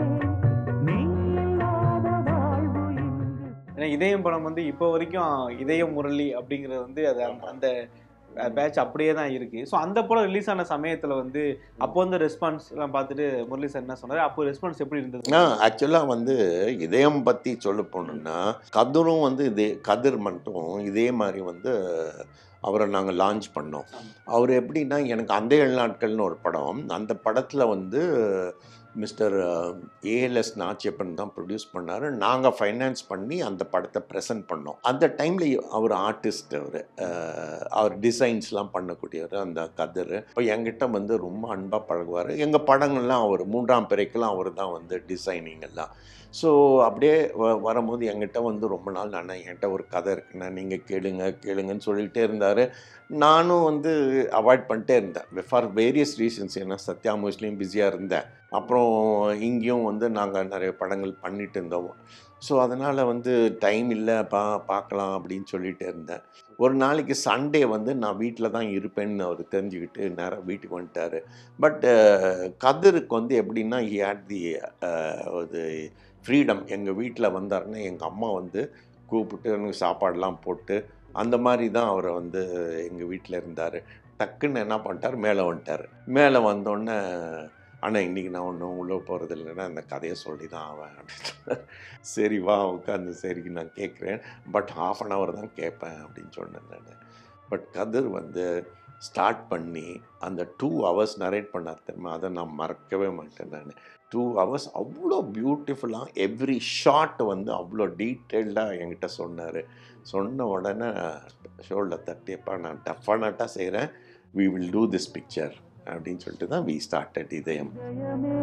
நீ இல்லாத வாழ்வு இங்கு ஏன்னா இதயம் படம் வந்து இப்போ வரைக்கும் இதயம் முரளி அப்படிங்கிறது வந்து அது அந்த- அந்த பேட்ச் அப்படியே தான் இருக்கு ஸோ அந்த படம் ரிலீஸ் ஆன சமயத்துல வந்து அப்போ வந்து ரெஸ்பான்ஸ் எல்லாம் பார்த்துட்டு முரளி சார் என்ன சொன்னாரு அப்போ ரெஸ்பான்ஸ் எப்படி இருந்தது ஆ ஆக்சுவலாக வந்து இதயம் பற்றி சொல்ல போனோம்னா கதிரும் வந்து இதே கதிர் மட்டும் இதே மாதிரி வந்து அவரை நாங்கள் லான்ச் பண்ணோம் அவர் எப்படின்னா எனக்கு அந்த ஏழு நாட்கள்னு ஒரு படம் அந்த படத்தில் வந்து மிஸ்டர் ஏஎல்எஸ் நாச்சியப்பன் தான் ப்ரொடியூஸ் பண்ணார் நாங்கள் ஃபைனான்ஸ் பண்ணி அந்த படத்தை ப்ரெசென்ட் பண்ணோம் அந்த டைமில் அவர் ஆர்டிஸ்ட் அவர் அவர் டிசைன்ஸ்லாம் பண்ணக்கூடியவர் அந்த கதிர் இப்போ என்கிட்ட வந்து ரொம்ப அன்பாக பழகுவார் எங்கள் படங்கள்லாம் அவர் மூன்றாம் பிறைக்கெல்லாம் அவர் தான் வந்து டிசைனிங் எல்லாம் ஸோ அப்படியே வ வரும்போது என்கிட்ட வந்து ரொம்ப நாள் அண்ணா என்கிட்ட ஒரு கதை இருக்குண்ணா நீங்கள் கேளுங்க கேளுங்கன்னு சொல்லிகிட்டே இருந்தார் நானும் வந்து அவாய்ட் பண்ணிட்டே இருந்தேன் ஃபார் வேரியஸ் ரீசன்ஸ் ஏன்னா சத்யா மூவிஸ்லேயும் பிஸியாக இருந்தேன் அப்புறம் இங்கேயும் வந்து நாங்கள் நிறைய படங்கள் பண்ணிட்டு இருந்தோம் ஸோ அதனால் வந்து டைம் இல்லை பா பார்க்கலாம் அப்படின்னு சொல்லிட்டு இருந்தேன் ஒரு நாளைக்கு சண்டே வந்து நான் வீட்டில் தான் இருப்பேன்னு அவர் தெரிஞ்சுக்கிட்டு நேராக வீட்டுக்கு வந்துட்டார் பட் கதிருக்கு வந்து எப்படின்னா ஹி ஹேட் தி ஒரு ஃப்ரீடம் எங்கள் வீட்டில் வந்தாருன்னா எங்கள் அம்மா வந்து கூப்பிட்டு எனக்கு சாப்பாடெல்லாம் போட்டு அந்த மாதிரி தான் அவர் வந்து எங்கள் வீட்டில் இருந்தார் டக்குன்னு என்ன பண்ணிட்டார் மேலே வந்துட்டார் மேலே வந்தோடனே ஆனால் இன்றைக்கி நான் ஒன்றும் உள்ளே போகிறது இல்லைன்னா அந்த கதையை சொல்லி தான் ஆவேன் அப்படின்னு சொன்னார். சரி வா உட்காந்து சரி நான் கேட்குறேன் பட் ஹாஃப் அன் ஹவர் தான் கேட்பேன் அப்படின்னு சொன்னேன் நான் பட் கதிர் வந்து ஸ்டார்ட் பண்ணி அந்த டூ ஹவர்ஸ் நரேட் பண்ணார் தெரியுமா அதை நான் மறக்கவே மாட்டேன் நான் டூ ஹவர்ஸ் அவ்வளோ பியூட்டிஃபுல்லாக எவ்ரி ஷாட் வந்து அவ்வளோ டீட்டெயில்டாக என்கிட்ட சொன்னார் சொன்ன உடனே ஷோல்டர் தட்டியப்பா நான் டஃபானாட்டாக செய்கிறேன் we will do this picture அப்படின்னு சொல்லிட்டு தான் வி ஸ்டார்டட் இதயம் இதயமே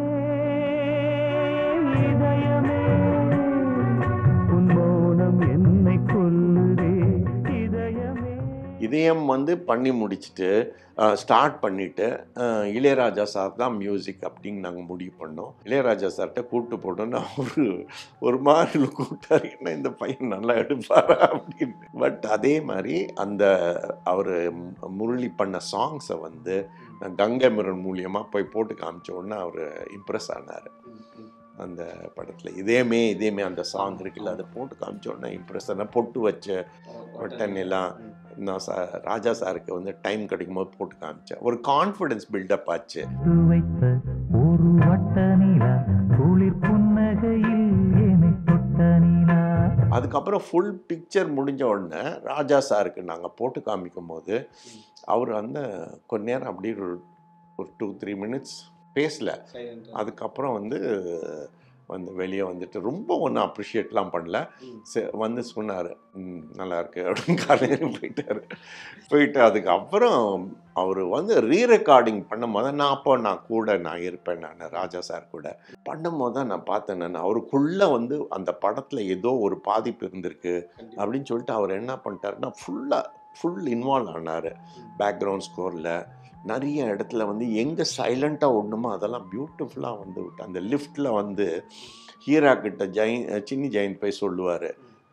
இதயமே உன் மௌனம் என்னை கொல்லுதே இதயமே இதயம் வந்து பண்ணி முடிச்சுட்டு ஸ்டார்ட் பண்ணிவிட்டு இளையராஜா சார் தான் மியூசிக் அப்படின்னு நாங்கள் முடிவு பண்ணோம் இளையராஜா சார்கிட்ட கூப்பிட்டு போட்டோன்னு அவரு ஒரு மாதிரி கூப்பிட்டாரு என்ன இந்த பையன் நல்லா எடுப்பாரா அப்படின்னு பட் அதே மாதிரி அந்த அவர் முரளி பண்ண சாங்ஸை வந்து நான் கங்கை முரன் மூலியமாக போய் போட்டு காமிச்ச உடனே அவர் இம்ப்ரெஸ் ஆனார் அந்த படத்தில் இதேமே இதேமே அந்த சாங் இருக்குல்ல அதை போட்டு காமிச்ச உடனே இம்ப்ரெஸ் பொட்டு வச்ச ஒட்டனெல்லாம் நான் சா ராஜா சாருக்கு வந்து டைம் கிடைக்கும் போது போட்டு காமிச்சேன் ஒரு கான்ஃபிடன்ஸ் பில்டப் ஆச்சு வைத்த ஒரு வட்ட நிலா குளிர் புன்னகையில் என்னை தொட்ட நிலா அதுக்கப்புறம் ஃபுல் பிக்சர் முடிஞ்ச உடனே ராஜா சாருக்கு நாங்கள் போட்டு காமிக்கும் போது அவர் வந்து கொஞ்ச நேரம் அப்படியே ஒரு ஒரு டூ த்ரீ மினிட்ஸ் பேசல அதுக்கப்புறம் வந்து வந்து வெளியே வந்துட்டு ரொம்ப ஒன்றும் அப்ரிஷியேட்லாம் பண்ணல சே வந்து சொன்னார் நல்லா இருக்கு அப்படின்னு காலையில் போயிட்டார் போயிட்டு அதுக்கப்புறம் அவர் வந்து ரீ ரெக்கார்டிங் பண்ணும்போது நான் அப்போ நான் கூட நான் இருப்பேன் நான் ராஜா சார் கூட பண்ணும்போது தான் நான் பார்த்தேன் நான் அவருக்குள்ளே வந்து அந்த படத்தில் ஏதோ ஒரு பாதிப்பு இருந்திருக்கு அப்படின்னு சொல்லிட்டு அவர் என்ன பண்ணிட்டாருன்னா ஃபுல்லாக ஃபுல் இன்வால்வ் ஆனார் பேக்ரவுண்ட் ஸ்கோரில் நிறைய இடத்துல வந்து எங்கே சைலண்ட்டாக ஒன்றுமோ அதெல்லாம் பியூட்டிஃபுல்லாக வந்து விட்டு அந்த லிஃப்ட்டில் வந்து ஹீரா கிட்ட ஜெயின் சின்னி ஜெயின் போய் சொல்லுவார்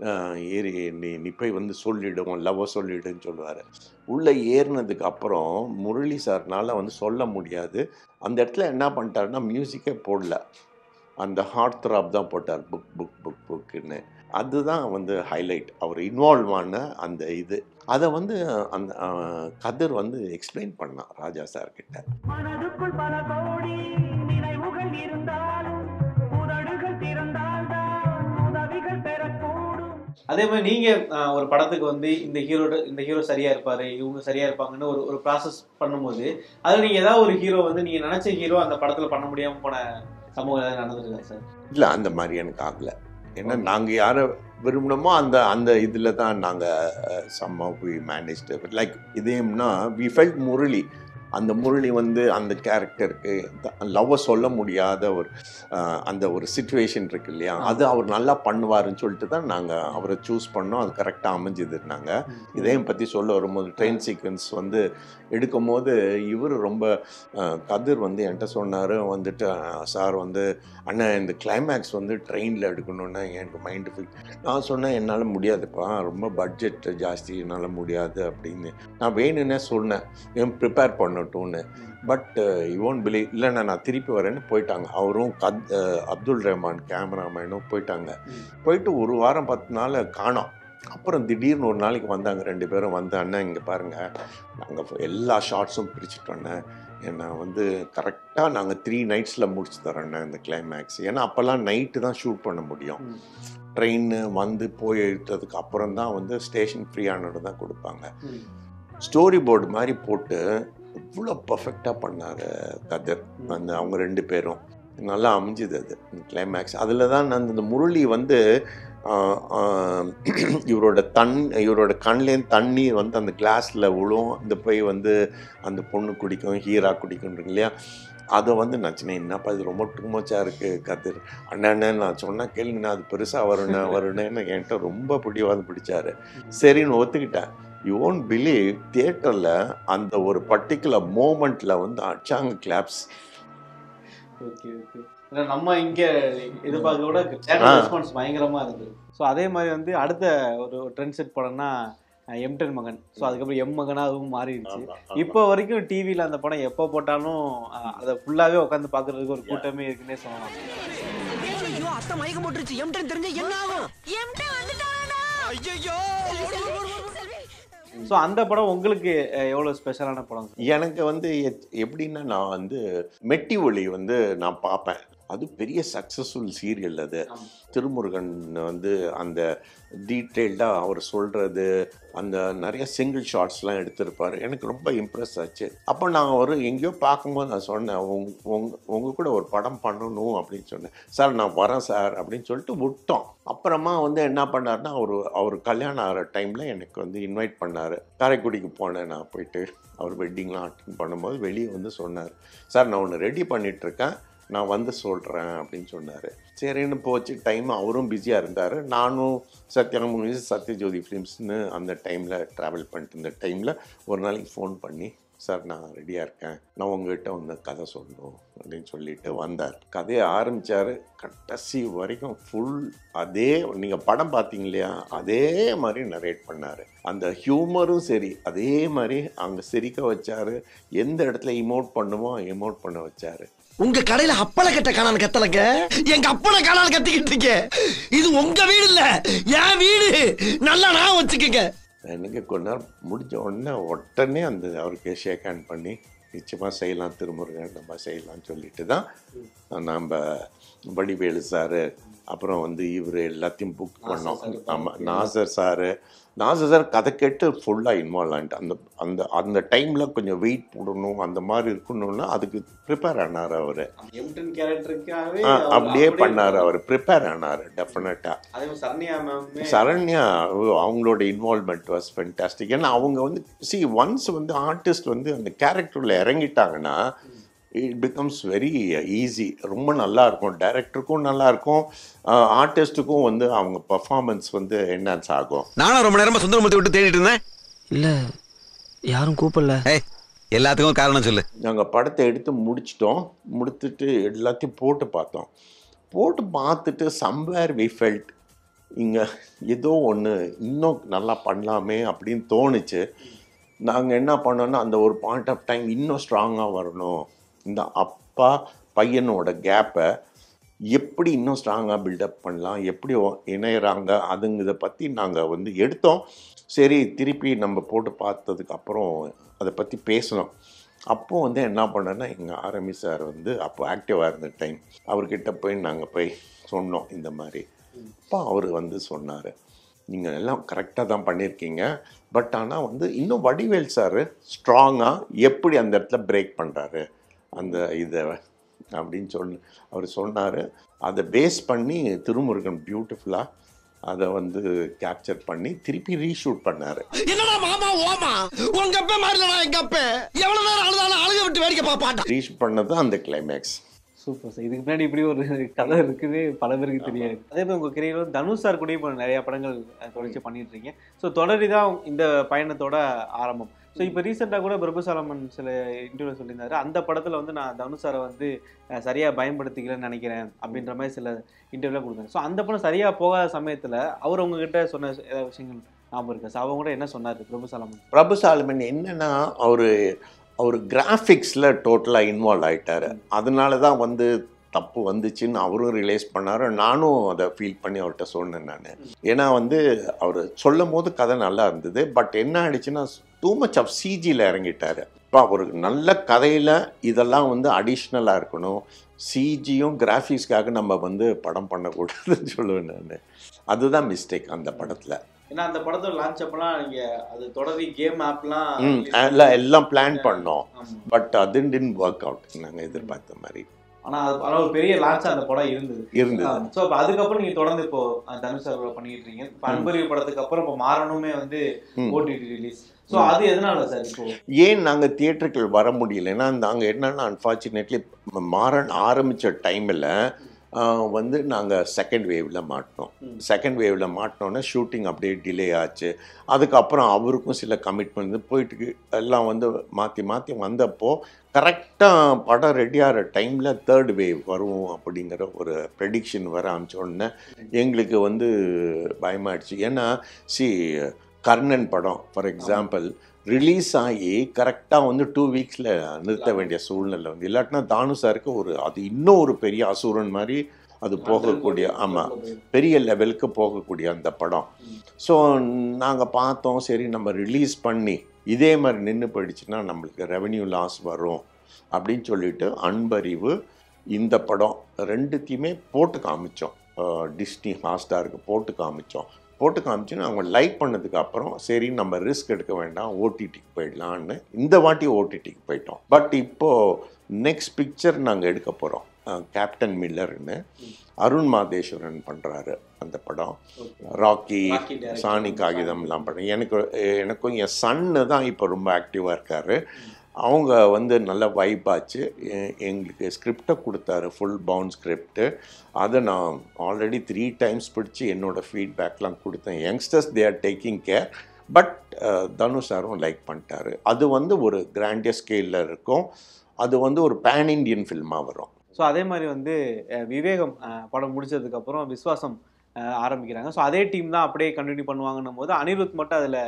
ஏறி நீ நீ போய் வந்து சொல்லிவிடுவோம் லவ் சொல்லிவிடுன்னு சொல்லுவார் உள்ளே ஏறினதுக்கு அப்புறம் முரளி சார்னால வந்து சொல்ல முடியாது அந்த இடத்துல என்ன பண்ணிட்டாருன்னா மியூசிக்கே போடல அந்த ஹார்ட் த்ராப் தான் போட்டார் புக் புக் புக் புக்குன்னு அதுதான் வந்து ஹைலைட் அவர் இன்வால்வ் ஆன அந்த இது அதை வந்து அந்த அஹ், கதிர் வந்து எக்ஸ்பிளைன் பண்ணான் ராஜா சார் கிட்ட மனதுக்குள் பல கோடி நினைவுகள் இருந்தாலும் உதடுகள் திறந்தால்தான் உதவிகள் பெறக்கூடும் அதே மாதிரி நீங்க ஆஹ், ஒரு படத்துக்கு வந்து இந்த ஹீரோட இந்த ஹீரோ சரியா இருப்பாரு இவங்க சரியா இருப்பாங்கன்னு ஒரு ஒரு ப்ராசஸ் பண்ணும்போது அதுல நீங்க ஏதாவது ஒரு ஹீரோ வந்து நீங்க நினைச்ச ஹீரோ அந்த படத்துல பண்ண முடியாம போன சமூகம் ஏதாவது நடந்திருக்கா சார் இல்லை அந்த மாதிரி எனக்கு ஆகலை ஏன்னா நாங்கள் யாரை விரும்பினோமோ அந்த அந்த இதில் தான் நாங்கள் சம்மா வி மேனேஜ்டு லைக் இதேம்னா வி ஃபெல்ட் முரளி அந்த முரளி வந்து அந்த கேரக்டருக்கு லவ்வை சொல்ல முடியாத ஒரு அஹ், அந்த ஒரு சுச்சுவேஷன் இருக்கு இல்லையா அது அவர் நல்லா பண்ணுவாருன்னு சொல்லிட்டு தான் நாங்கள் அவரை சூஸ் பண்ணோம் அது கரெக்டாக அமைஞ்சது நாங்கள் இதையும் பற்றி சொல்ல வரும்போது ட்ரெயின் சீக்வன்ஸ் வந்து எடுக்கும் போது இவர் ரொம்ப அஹ், கதிர் வந்து என்கிட்ட சொன்னார் வந்துட்டு சார் வந்து அண்ணன் இந்த கிளைமேக்ஸ் வந்து ட்ரெயினில் எடுக்கணுன்னா எனக்கு மைண்டு ஃபிக் நான் சொன்னேன் என்னால் முடியாதுப்பா ரொம்ப பட்ஜெட் ஜாஸ்தி என்னால் முடியாது அப்படின்னு நான் வேணும்னே சொன்னேன் ஏன் ப்ரிப்பேர் பண்ணட்டும்னு பட் இவோன் பிலி இல்லைண்ணா நான் திருப்பி வரேன்னு போயிட்டாங்க அவரும் கத் அஹ், அப்துல் ரஹ்மான் கேமராமேனும் போயிட்டாங்க போயிட்டு ஒரு வாரம் பத்து நாள் காணோம் அப்புறம் திடீர்னு ஒரு நாளைக்கு வந்தாங்க ரெண்டு பேரும் வந்து அண்ணன் இங்கே பாருங்கள் நாங்கள் எல்லா ஷார்ட்ஸும் பிரிச்சுட்டோண்ணே ஏன்னா வந்து கரெக்டாக நாங்கள் த்ரீ நைட்ஸில் முடிச்சு தரோண்ணே இந்த கிளைமேக்ஸ் ஏன்னா அப்போல்லாம் நைட்டு தான் ஷூட் பண்ண முடியும் ட்ரெயின் வந்து போய் எடுத்ததுக்கு அப்புறம் தான் வந்து ஸ்டேஷன் ஃப்ரீயானோட தான் கொடுப்பாங்க ஸ்டோரி போர்டு மாதிரி போட்டு இவ்வளோ பர்ஃபெக்டாக பண்ணார் கதிர் அந்த அவங்க ரெண்டு பேரும் நல்லா அமைஞ்சுது அது கிளைமேக்ஸ் அதில் தான் நான் இந்த முரளி வந்து ஆஹ், ஆஹ், இவரோட தண் இவரோட கண்லேருந்து தண்ணீர் வந்து அந்த கிளாஸில் விழும் இந்த போய் வந்து அந்த பொண்ணு குடிக்கும் ஹீரா குடிக்கும்ன்றீங்க இல்லையா அதை வந்து நான் சொன்னேன் என்னப்பா இது ரொம்ப டூ மச்சாக இருக்குது கதிர் அண்ணன்னு நான் சொன்னேன் கேளுங்கண்ணா அது பெருசாக வருண்ணே வருண்ணேன்னு என்கிட்ட ரொம்ப பிடிவாதம் பிடிச்சாரு சரின்னு ஒத்துக்கிட்டேன் யூ ஓன் பிலீவ் தியேட்டரில் அந்த ஒரு பர்டிகுலர் மூமெண்ட்டில் வந்து அடிச்சாங்க கிளாப்ஸ் ஓகே ஓகே ஏன்னா நம்ம இங்க எதிர்பார்க்க விட ஆ. ரெஸ்பான்ஸ் பயங்கரமா இருந்தது ஸோ அதே மாதிரி வந்து அடுத்த ஒரு ட்ரெண்ட் செட் படம்னா எம் டென் மகன் ஸோ அதுக்கப்புறம் எம் மகனா அதுவும் மாறிடுச்சு இப்போ வரைக்கும் டிவியில் அந்த படம் எப்போ போட்டாலும் அஹ், அதை ஃபுல்லாகவே உட்காந்து பார்க்கறதுக்கு ஒரு கூட்டமே இருக்குன்னே சொல்லலாம் ஐயோ அத்தை மயக்கம் போட்டுருச்சு எம்டன் தெரிஞ்ச என்ன ஆகும் ஸோ அந்த படம் உங்களுக்கு அஹ், எவ்வளவு ஸ்பெஷலான படம் எனக்கு வந்து எத்- எப்படின்னா நான் வந்து மெட்டி ஒளி வந்து நான் பார்ப்பேன் அது பெரிய சக்ஸஸ்ஃபுல் சீரியல் அது திருமுருகன் வந்து அந்த டீட்டெயில்டாக அவர் சொல்கிறது அந்த நிறைய சிங்கிள் ஷார்ட்ஸ்லாம் எடுத்திருப்பார் எனக்கு ரொம்ப இம்ப்ரெஸ் ஆச்சு அப்போ நான் ஒரு எங்கேயோ பார்க்கும்போது நான் சொன்னேன் உங் உங் உங்கள் கூட ஒரு படம் பண்ணணும் அப்படின்னு சொன்னேன் சார் நான் வரேன் சார் அப்படின்னு சொல்லிட்டு விட்டோம் அப்புறமா வந்து என்ன பண்ணாருன்னா அவர் அவர் கல்யாணம் ஆகிற டைமில் எனக்கு வந்து இன்வைட் பண்ணார் காரைக்குடிக்கு போனேன் நான் போயிட்டு அவர் வெட்டிங்லாம் அட்டன் பண்ணும்போது வெளியே வந்து சொன்னார் சார் நான் ஒன்று ரெடி பண்ணிகிட்ருக்கேன் நான் வந்து சொல்கிறேன் அப்படின்னு சொன்னார் சரின்னு போச்சு டைம் அவரும் பிஸியாக இருந்தார் நானும் சத்யா மூவிஸ் சத்யஜோதி ஃபிலிம்ஸ்னு அந்த டைமில் ட்ராவல் பண்ணிட்டு இருந்த டைமில் ஒரு நாளைக்கு ஃபோன் பண்ணி சார் நான் ரெடியாக இருக்கேன் நான் உங்ககிட்ட வந்து கதை சொல்லணும் அப்படின்னு சொல்லிட்டு வந்தார் கதையை ஆரம்பித்தார் கடைசி வரைக்கும் ஃபுல் அதே நீங்கள் படம் பார்த்தீங்க இல்லையா அதே மாதிரி நரேட் பண்ணார் அந்த ஹியூமரும் சரி அதே மாதிரி அங்கே சிரிக்க வச்சார் எந்த இடத்துல இமோட் பண்ணுமோ இமோட் பண்ண வச்சார் உங்க கடையில அப்பள கட்ட காணான்னு கத்தலங்க எங்க அப்பள காணான்னு கத்திக்கிட்டு இருக்கீங்க இது உங்க வீடு இல்ல என் வீடு நல்லா நான் வச்சுக்கங்க எனக்கு கொஞ்ச நேரம் முடிஞ்ச உடனே உடனே அந்த அவருக்கு ஷேக் ஹேண்ட் பண்ணி நிச்சயமாக செய்யலாம் திருமுருகன் நம்ம செய்யலாம்னு சொல்லிட்டு தான் நம்ம வடிவேலு சார் அப்புறம் வந்து இவர் எல்லாத்தையும் புக் பண்ணோம் ஆமாம் நாசர் சார் நாசர் சார் கதை கேட்டு ஃபுல்லாக இன்வால்வ் ஆகிட்டு அந்த அந்த அந்த டைமில் கொஞ்சம் வெயிட் போடணும் அந்த மாதிரி இருக்கணும்னா அதுக்கு ப்ரிப்பேர் ஆனார் அவர் எம்டன் கேரக்டருக்காகவே அப்படியே பண்ணார் அவர் ப்ரிப்பேர் ஆனார் டெஃபினட்டாக அதே மாதிரி சரண்யா மேம் சரண்யா அவங்களோட இன்வால்மெண்ட் வாஸ் ஃபென்டாஸ்டிக் ஏன்னா அவங்க வந்து சி ஒன்ஸ் வந்து ஆர்டிஸ்ட் வந்து அந்த கேரக்டரில் இறங்கிட்டாங்கன்னா இட் பிகம்ஸ் வெரி ஈஸி ரொம்ப நல்லா இருக்கும் டைரக்டருக்கும் நல்லா இருக்கும் ஆர்டிஸ்ட்டுக்கும் வந்து அவங்க பர்ஃபார்மன்ஸ் வந்து என்ஹான்ஸ் ஆகும் நானும் ரொம்ப நேரமா சுந்தரமூர்த்தி விட்டு தேடிட்டு இருந்தேன் இல்ல யாரும் கூப்பிடல ஏய் எல்லாத்துக்கும் காரணம் சொல்லு நாங்கள் படத்தை எடுத்து முடிச்சிட்டோம் முடித்துட்டு எல்லாத்தையும் போட்டு பார்த்தோம் போட்டு பார்த்துட்டு சம்வேர் வி ஃபெல்ட் இங்கே ஏதோ ஒன்று இன்னும் நல்லா பண்ணலாமே அப்படின்னு தோணுச்சு நாங்கள் என்ன பண்ணோன்னா அந்த ஒரு பாயிண்ட் ஆஃப் டைம் இன்னும் ஸ்ட்ராங்காக வரணும் இந்த அப்பா பையனோட கேப்பை எப்படி இன்னும் ஸ்ட்ராங்காக பில்டப் பண்ணலாம் எப்படி ஒ- இணையறாங்க அதுங்கிறத பற்றி நாங்கள் வந்து எடுத்தோம் சரி திருப்பி நம்ம போட்டு பார்த்ததுக்கு அப்புறம் அதை பற்றி பேசணும் அப்போ வந்து என்ன பண்ணேன்னா எங்கள் ஆர்எம்இ சார் வந்து அப்போ ஆக்டிவாக இருந்த டைம் அவர்கிட்ட போய் நாங்கள் போய் சொன்னோம் இந்த மாதிரி அப்போ அவர் வந்து சொன்னார் நீங்கள் எல்லாம் கரெக்டாக தான் பண்ணியிருக்கீங்க பட் ஆனால் வந்து இன்னும் வடிவேல் சார் ஸ்ட்ராங்காக எப்படி அந்த இடத்துல பிரேக் பண்ணுறாரு அந்த இதை அப்படின்னு சொல்லி அவர் சொன்னார் அதை பேஸ் பண்ணி திருமுருகன் பியூட்டிஃபுல்லாக அதை வந்து கேப்சர் பண்ணி திருப்பி ரீஷூட் பண்ணார் என்னடா மாமா ஓமா உங்க அப்பா மாதிரிலடா எங்க அப்பா எவ்வளவு நேரம் அழுதாலும் அழுக விட்டு வேடிக்கை பாப்பாட்டா ரீஷூட் பண்ணது அந்த கிளைமேக்ஸ் சூப்பர் சார் இதுக்கு முன்னாடி இப்படி ஒரு கதை இருக்குது பல பேருக்கு தெரியாது அதே மாதிரி உங்கள் கெரியர் தனுஷ் சார் கூட இப்போ நிறைய படங்கள் அஹ், தொடர்ச்சி பண்ணிட்டு இருக்கீங்க ஸோ தொடரி தான் இந்த பயணத்தோட ஆரம்பம் ஸோ இப்போ ரீசெண்டாக கூட பிரபு சாலமன் சில இன்டர்வியூ சொல்லியிருந்தாரு அந்த படத்தில் வந்து நான் தனுஷ் சாரை வந்து அஹ், சரியா பயன்படுத்திக்கலன்னு நினைக்கிறேன் அப்படின்ற மாதிரி சில இன்டர்வியூலாம் கொடுத்தாங்க ஸோ அந்த படம் சரியா போகாத சமயத்தில் அவர் உங்ககிட்ட சொன்ன ஏதாவது விஷயங்கள் ஞாபகம் இருக்கு சார் அவங்க கூட என்ன சொன்னார் பிரபு சாலமன் பிரபு சாலமன் என்னன்னா அவர் அவர் கிராஃபிக்ஸில் டோட்டலாக இன்வால்வ் ஆயிட்டார் அதனால தான் வந்து தப்பு வந்துச்சுன்னு அவரும் ரிலைஸ் பண்ணார் நானும் அதை ஃபீல் பண்ணி அவர்கிட்ட சொன்னேன் நான் ஏன்னா வந்து அவர் சொல்லும் போது கதை நல்லா இருந்தது பட் என்ன ஆயிடுச்சுன்னா டூ மச் ஆஃப் சிஜியில் இறங்கிட்டாரு இப்போ அவருக்கு நல்ல கதையில் இதெல்லாம் வந்து அடிஷ்னலாக இருக்கணும் சிஜியும் கிராஃபிக்ஸ்க்காக நம்ம வந்து படம் பண்ணக்கூடாதுன்னு சொல்லுவேன் நான் அதுதான் மிஸ்டேக் அந்த படத்தில் ஏன்னா அந்த படத்தோட லான்ச் அப்பெல்லாம் நீங்க அது தொடரி கேம் ஆப்லாம் ம் எல்லாம் எல்லாம் பிளான் பண்ணோம் ஆமா. பட் அது டின் ஒர்க் அவுட் நாங்கள் எதிர்பார்த்த மாதிரி ஆனா அது ஆனா ஒரு பெரிய லான்ச் அந்த படம் இருந்தது இருந்தது ஸோ அப்போ அதுக்கப்புறம் நீங்க தொடர்ந்து இப்போ அஹ், தனுஷ் சார் கூட பண்ணிட்டு இருக்கீங்க இப்போ அன்பறிவு படத்துக்கு அப்புறம் இப்போ மாறணுமே வந்து ம். ஓடிடி ரிலீஸ் ஸோ அது எதனால சார் இப்போ ஏன் நாங்கள் தியேட்டருக்குள் வர முடியலன்னா நாங்கள் என்னன்னா அன்ஃபார்ச்சுனேட்லி மாறன் ஆரம்பித்த டைமில் வந்து நாங்கள் செகண்ட் வேவில் மாட்டினோம் ம். செகண்ட் வேவில் மாட்டினோன்னே ஷூட்டிங் அப்படியே டிலே ஆச்சு அதுக்கப்புறம் அவருக்கும் சில கமிட்மெண்ட் போயிட்டு எல்லாம் வந்து மாற்றி மாற்றி வந்தப்போ கரெக்டாக படம் ரெடி ஆகிற டைமில் தேர்ட் வேவ் வரும் அப்படிங்கிற ஒரு ப்ரெடிக்ஷன் வர ஆரம்பிச்சோடனே எங்களுக்கு வந்து பயமாயிடுச்சு ஏன்னா சி கர்ணன் படம் ஃபார் எக்ஸாம்பிள் ரிலீஸ் ஆகி கரெக்டாக வந்து டூ வீக்ஸில் நிறுத்த வேண்டிய சூழ்நிலை வந்து இல்லாட்டினா தானு சாருக்கு ஒரு அது இன்னும் ஒரு பெரிய அசூரன் மாதிரி அது போகக்கூடிய ஆமாம் பெரிய லெவலுக்கு போகக்கூடிய அந்த படம் ஸோ நாங்கள் பார்த்தோம் சரி நம்ம ரிலீஸ் பண்ணி இதே மாதிரி நின்று போயிடுச்சுன்னா நம்மளுக்கு ரெவென்யூ லாஸ் வரும் அப்படின்னு சொல்லிட்டு அன்பறிவு இந்த படம் ரெண்டுத்தையுமே போட்டு காமிச்சோம் டிஸ்னி ஹாட்ஸ்டாருக்கு போட்டு காமிச்சோம் போட்டு காமிச்சுன்னு அவங்க லைக் பண்ணதுக்கு அப்புறம் சரி நம்ம ரிஸ்க் எடுக்க வேண்டாம் ஓடிடிக்கு போயிடலான்னு இந்த வாட்டி ஓடிடிக்கு போயிட்டோம் பட் இப்போது நெக்ஸ்ட் பிக்சர் நாங்கள் எடுக்க போகிறோம் கேப்டன் மில்லர்னு அருண் மாதேஸ்வரன் பண்ணுறாரு அந்த படம் ராக்கி Rocky director. சாணி காகிதம்லாம் பண்ண எனக்கு எனக்கும் என் சன்னு தான் இப்போ ரொம்ப ஆக்டிவாக இருக்காரு அவங்க வந்து நல்ல வைப் ஆச்சு எ- எங்களுக்கு ஸ்கிரிப்டை கொடுத்தாரு ஃபுல் பவுண்ட் ஸ்கிரிப்ட் அதை நான் ஆல்ரெடி த்ரீ டைம்ஸ் பிடிச்சி என்னோட ஃபீட்பேக்லாம் கொடுத்தேன் youngsters they are taking care but Thanu சாரும் லைக் பண்ணிட்டாரு அது வந்து ஒரு கிராண்டியர் ஸ்கேலில் இருக்கும் அது வந்து ஒரு பேன் இண்டியன் ஃபில்மாக வரும் ஸோ அதே மாதிரி வந்து அஹ், விவேகம் அஹ், படம் முடிச்சதுக்கு அப்புறம் விஸ்வாசம் அஹ், ஆரம்பிக்கிறாங்க ஸோ அதே டீம் தான் அப்படியே கண்டினியூ பண்ணுவாங்கன்னும் போது அனிருத் மட்டும் அதில்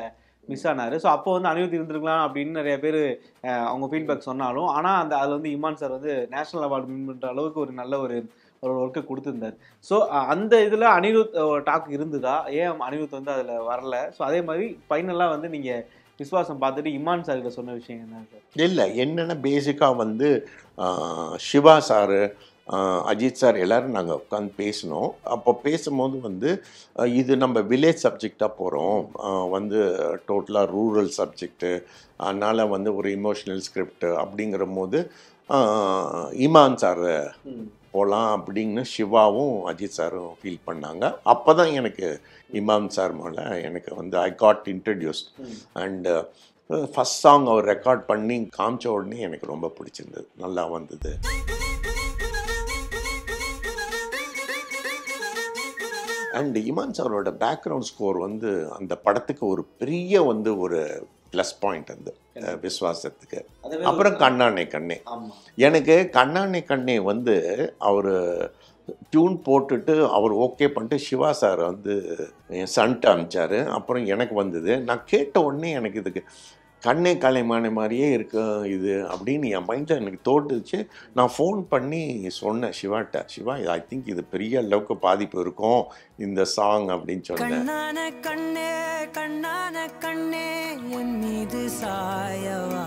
மிஸ் ஆனாரு ஸோ அப்போ வந்து அனிருத் இருந்திருக்கலாம் அப்படின்னு நிறைய பேர் அவங்க ஃபீட்பேக் சொன்னாலும் ஆனால் அந்த அதில் வந்து இமான் சார் வந்து நேஷனல் அவார்டு வின் பண்ணுற அளவுக்கு ஒரு நல்ல ஒரு ஒரு ஒர்க்கை கொடுத்துருந்தார் ஸோ அந்த இதில் அனிருத் டாக் இருந்ததா ஏன் அனிருத் வந்து அதில் வரல ஸோ அதே மாதிரி ஃபைனலாக வந்து நீங்கள் விஸ்வாசம் பார்த்துட்டு இமான் சார் கிட்ட சொன்ன விஷயம் என்ன சார் இல்லை என்னென்னா பேசிக்காக வந்து ஆஹ், சிவா சாரு ஆஹ், அஜித் சார் எல்லாரும் நாங்கள் உட்காந்து பேசினோம் அப்போ பேசும்போது வந்து ஆஹ், இது நம்ம வில்லேஜ் சப்ஜெக்டாக போகிறோம் வந்து டோட்டலாக ரூரல் சப்ஜெக்ட்டு அதனால் வந்து ஒரு இமோஷனல் ஸ்கிரிப்ட் அப்படிங்கிற போது ஆஹ், இமான் சார் போகலாம் அப்படின்னு சிவாவும் அஜித் சாரும் ஃபீல் பண்ணாங்க அப்போ தான் எனக்கு இமாம் சார் மேலே எனக்கு வந்து I got introduced and first song அவர் ரெக்கார்ட் பண்ணி காமிச்ச உடனே எனக்கு ரொம்ப பிடிச்சிருந்தது நல்லா வந்தது அண்ட் இமான் சாரோட பேக்ரவுண்ட் ஸ்கோர் வந்து அந்த படத்துக்கு ஒரு பெரிய வந்து ஒரு ப்ளஸ் பாயிண்ட் அந்த அஹ், விஸ்வாசத்துக்கு அப்புறம் கண்ணானே கண்ணே ஆமாம் எனக்கு கண்ணானே கண்ணே வந்து அவர் டியூன் போட்டுட்டு அவர் ஓகே பண்ணிட்டு சிவா சார் வந்து என் சன்ட்டு அனுப்பிச்சாரு அப்புறம் எனக்கு வந்தது நான் கேட்ட உடனே எனக்கு இதுக்கு கண்ணே கலைமான மாதிரியே இருக்கு இது அப்படின்னு என் மைண்டில் எனக்கு தோட்டுச்சு நான் ஃபோன் பண்ணி சொன்னேன் சிவாட்ட சிவா ஐ திங்க் இது பெரிய அளவுக்கு பாதிப்பு இருக்கும் இந்த சாங் அப்படின்னு சொன்னேன் கண்ணான கண்ணே கண்ணான கண்ணே என் மீது சாயவா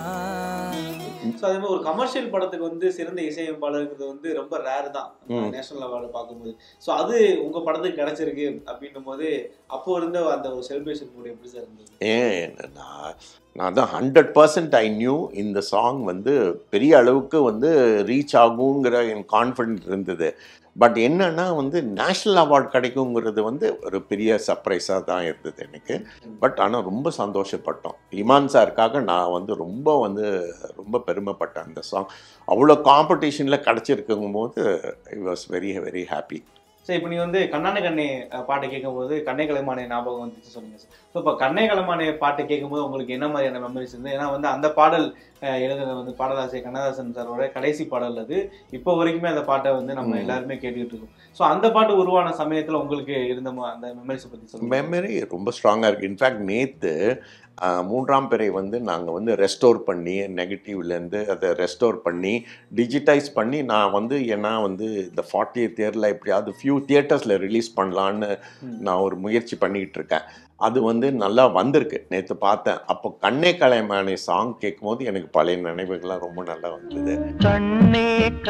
ஸோ அதே மாதிரி ஒரு கமர்ஷியல் படத்துக்கு வந்து சிறந்த இசையமைப்பாளருங்கிறது வந்து ரொம்ப ரேர் தான் ம். நேஷனல் அவார்டு பார்க்கும்போது ஸோ அது உங்க படத்துக்கு கிடைச்சிருக்கு அப்படின்னும் போது அப்போ இருந்த அந்த ஒரு செலிப்ரேஷன் கூட எப்படி சார் இருந்தது ஏன் நான் நான் தான் ஹண்ட்ரட் பர்சன்ட் ஐ நியூ இந்த சாங் வந்து பெரிய அளவுக்கு வந்து ரீச் ஆகுங்கிற என் கான்ஃபிடென்ட் இருந்தது பட் என்னன்னா வந்து நேஷ்னல் அவார்ட் கிடைக்குங்கிறது வந்து ஒரு பெரிய சர்ப்ரைஸாக தான் இருந்தது எனக்கு பட் ஆனால் ரொம்ப சந்தோஷப்பட்டோம் இமான் சாருக்காக நான் வந்து ரொம்ப வந்து ரொம்ப பெருமைப்பட்டேன் அந்த சாங் அவ்வளோ காம்படிஷனில் கிடச்சிருக்கும் போது I was very very happy சரி இப்போ நீ வந்து கண்ணான கண்ணே அஹ், பாட்டை கேட்கும்போது கண்ணை கலைமானே ஞாபகம் வந்துச்சு சொன்னீங்க சார் ஸோ இப்போ கண்ணை கலைமானே பாட்டை கேட்கும்போது உங்களுக்கு என்ன மாதிரியான மெமரிஸ் இருந்து ஏன்னா வந்து அந்த பாடல் அஹ், எழுதுன வந்து பாடலாசிரியர் கண்ணதாசன் சாரோட கடைசி பாடல் அது இப்போ வரைக்குமே அந்த பாட்டை வந்து நம்ம ம். எல்லாருமே கேட்டுக்கிட்டு இருக்கோம் ஸோ அந்த பாட்டு உருவான சமயத்தில் உங்களுக்கு இருந்த ம- அந்த மெமரிஸை பற்றி சொல்லுங்க மெமரி ரொம்ப ஸ்ட்ராங்காக இருக்குது இன்ஃபேக்ட் நேற்று மூன்றாம் பிறை வந்து நாங்கள் வந்து ரெஸ்டோர் பண்ணி நெகட்டிவ்லேருந்து அதை ரெஸ்டோர் பண்ணி டிஜிட்டைஸ் பண்ணி நான் வந்து ஏன்னா வந்து இந்த ஃபார்ட்டி இயரில் எப்படியாவது ஃபியூ தியேட்டர்ஸில் ரிலீஸ் பண்ணலான்னு நான் ஒரு முயற்சி பண்ணிக்கிட்டு இருக்கேன் அது வந்து நல்லா வந்திருக்கு நேற்று பார்த்தேன் அப்போ கண்ணே கலைமானே சாங் கேட்கும்போது எனக்கு பழைய நினைவுகள்லாம் ரொம்ப நல்லா வந்தது கண்ணே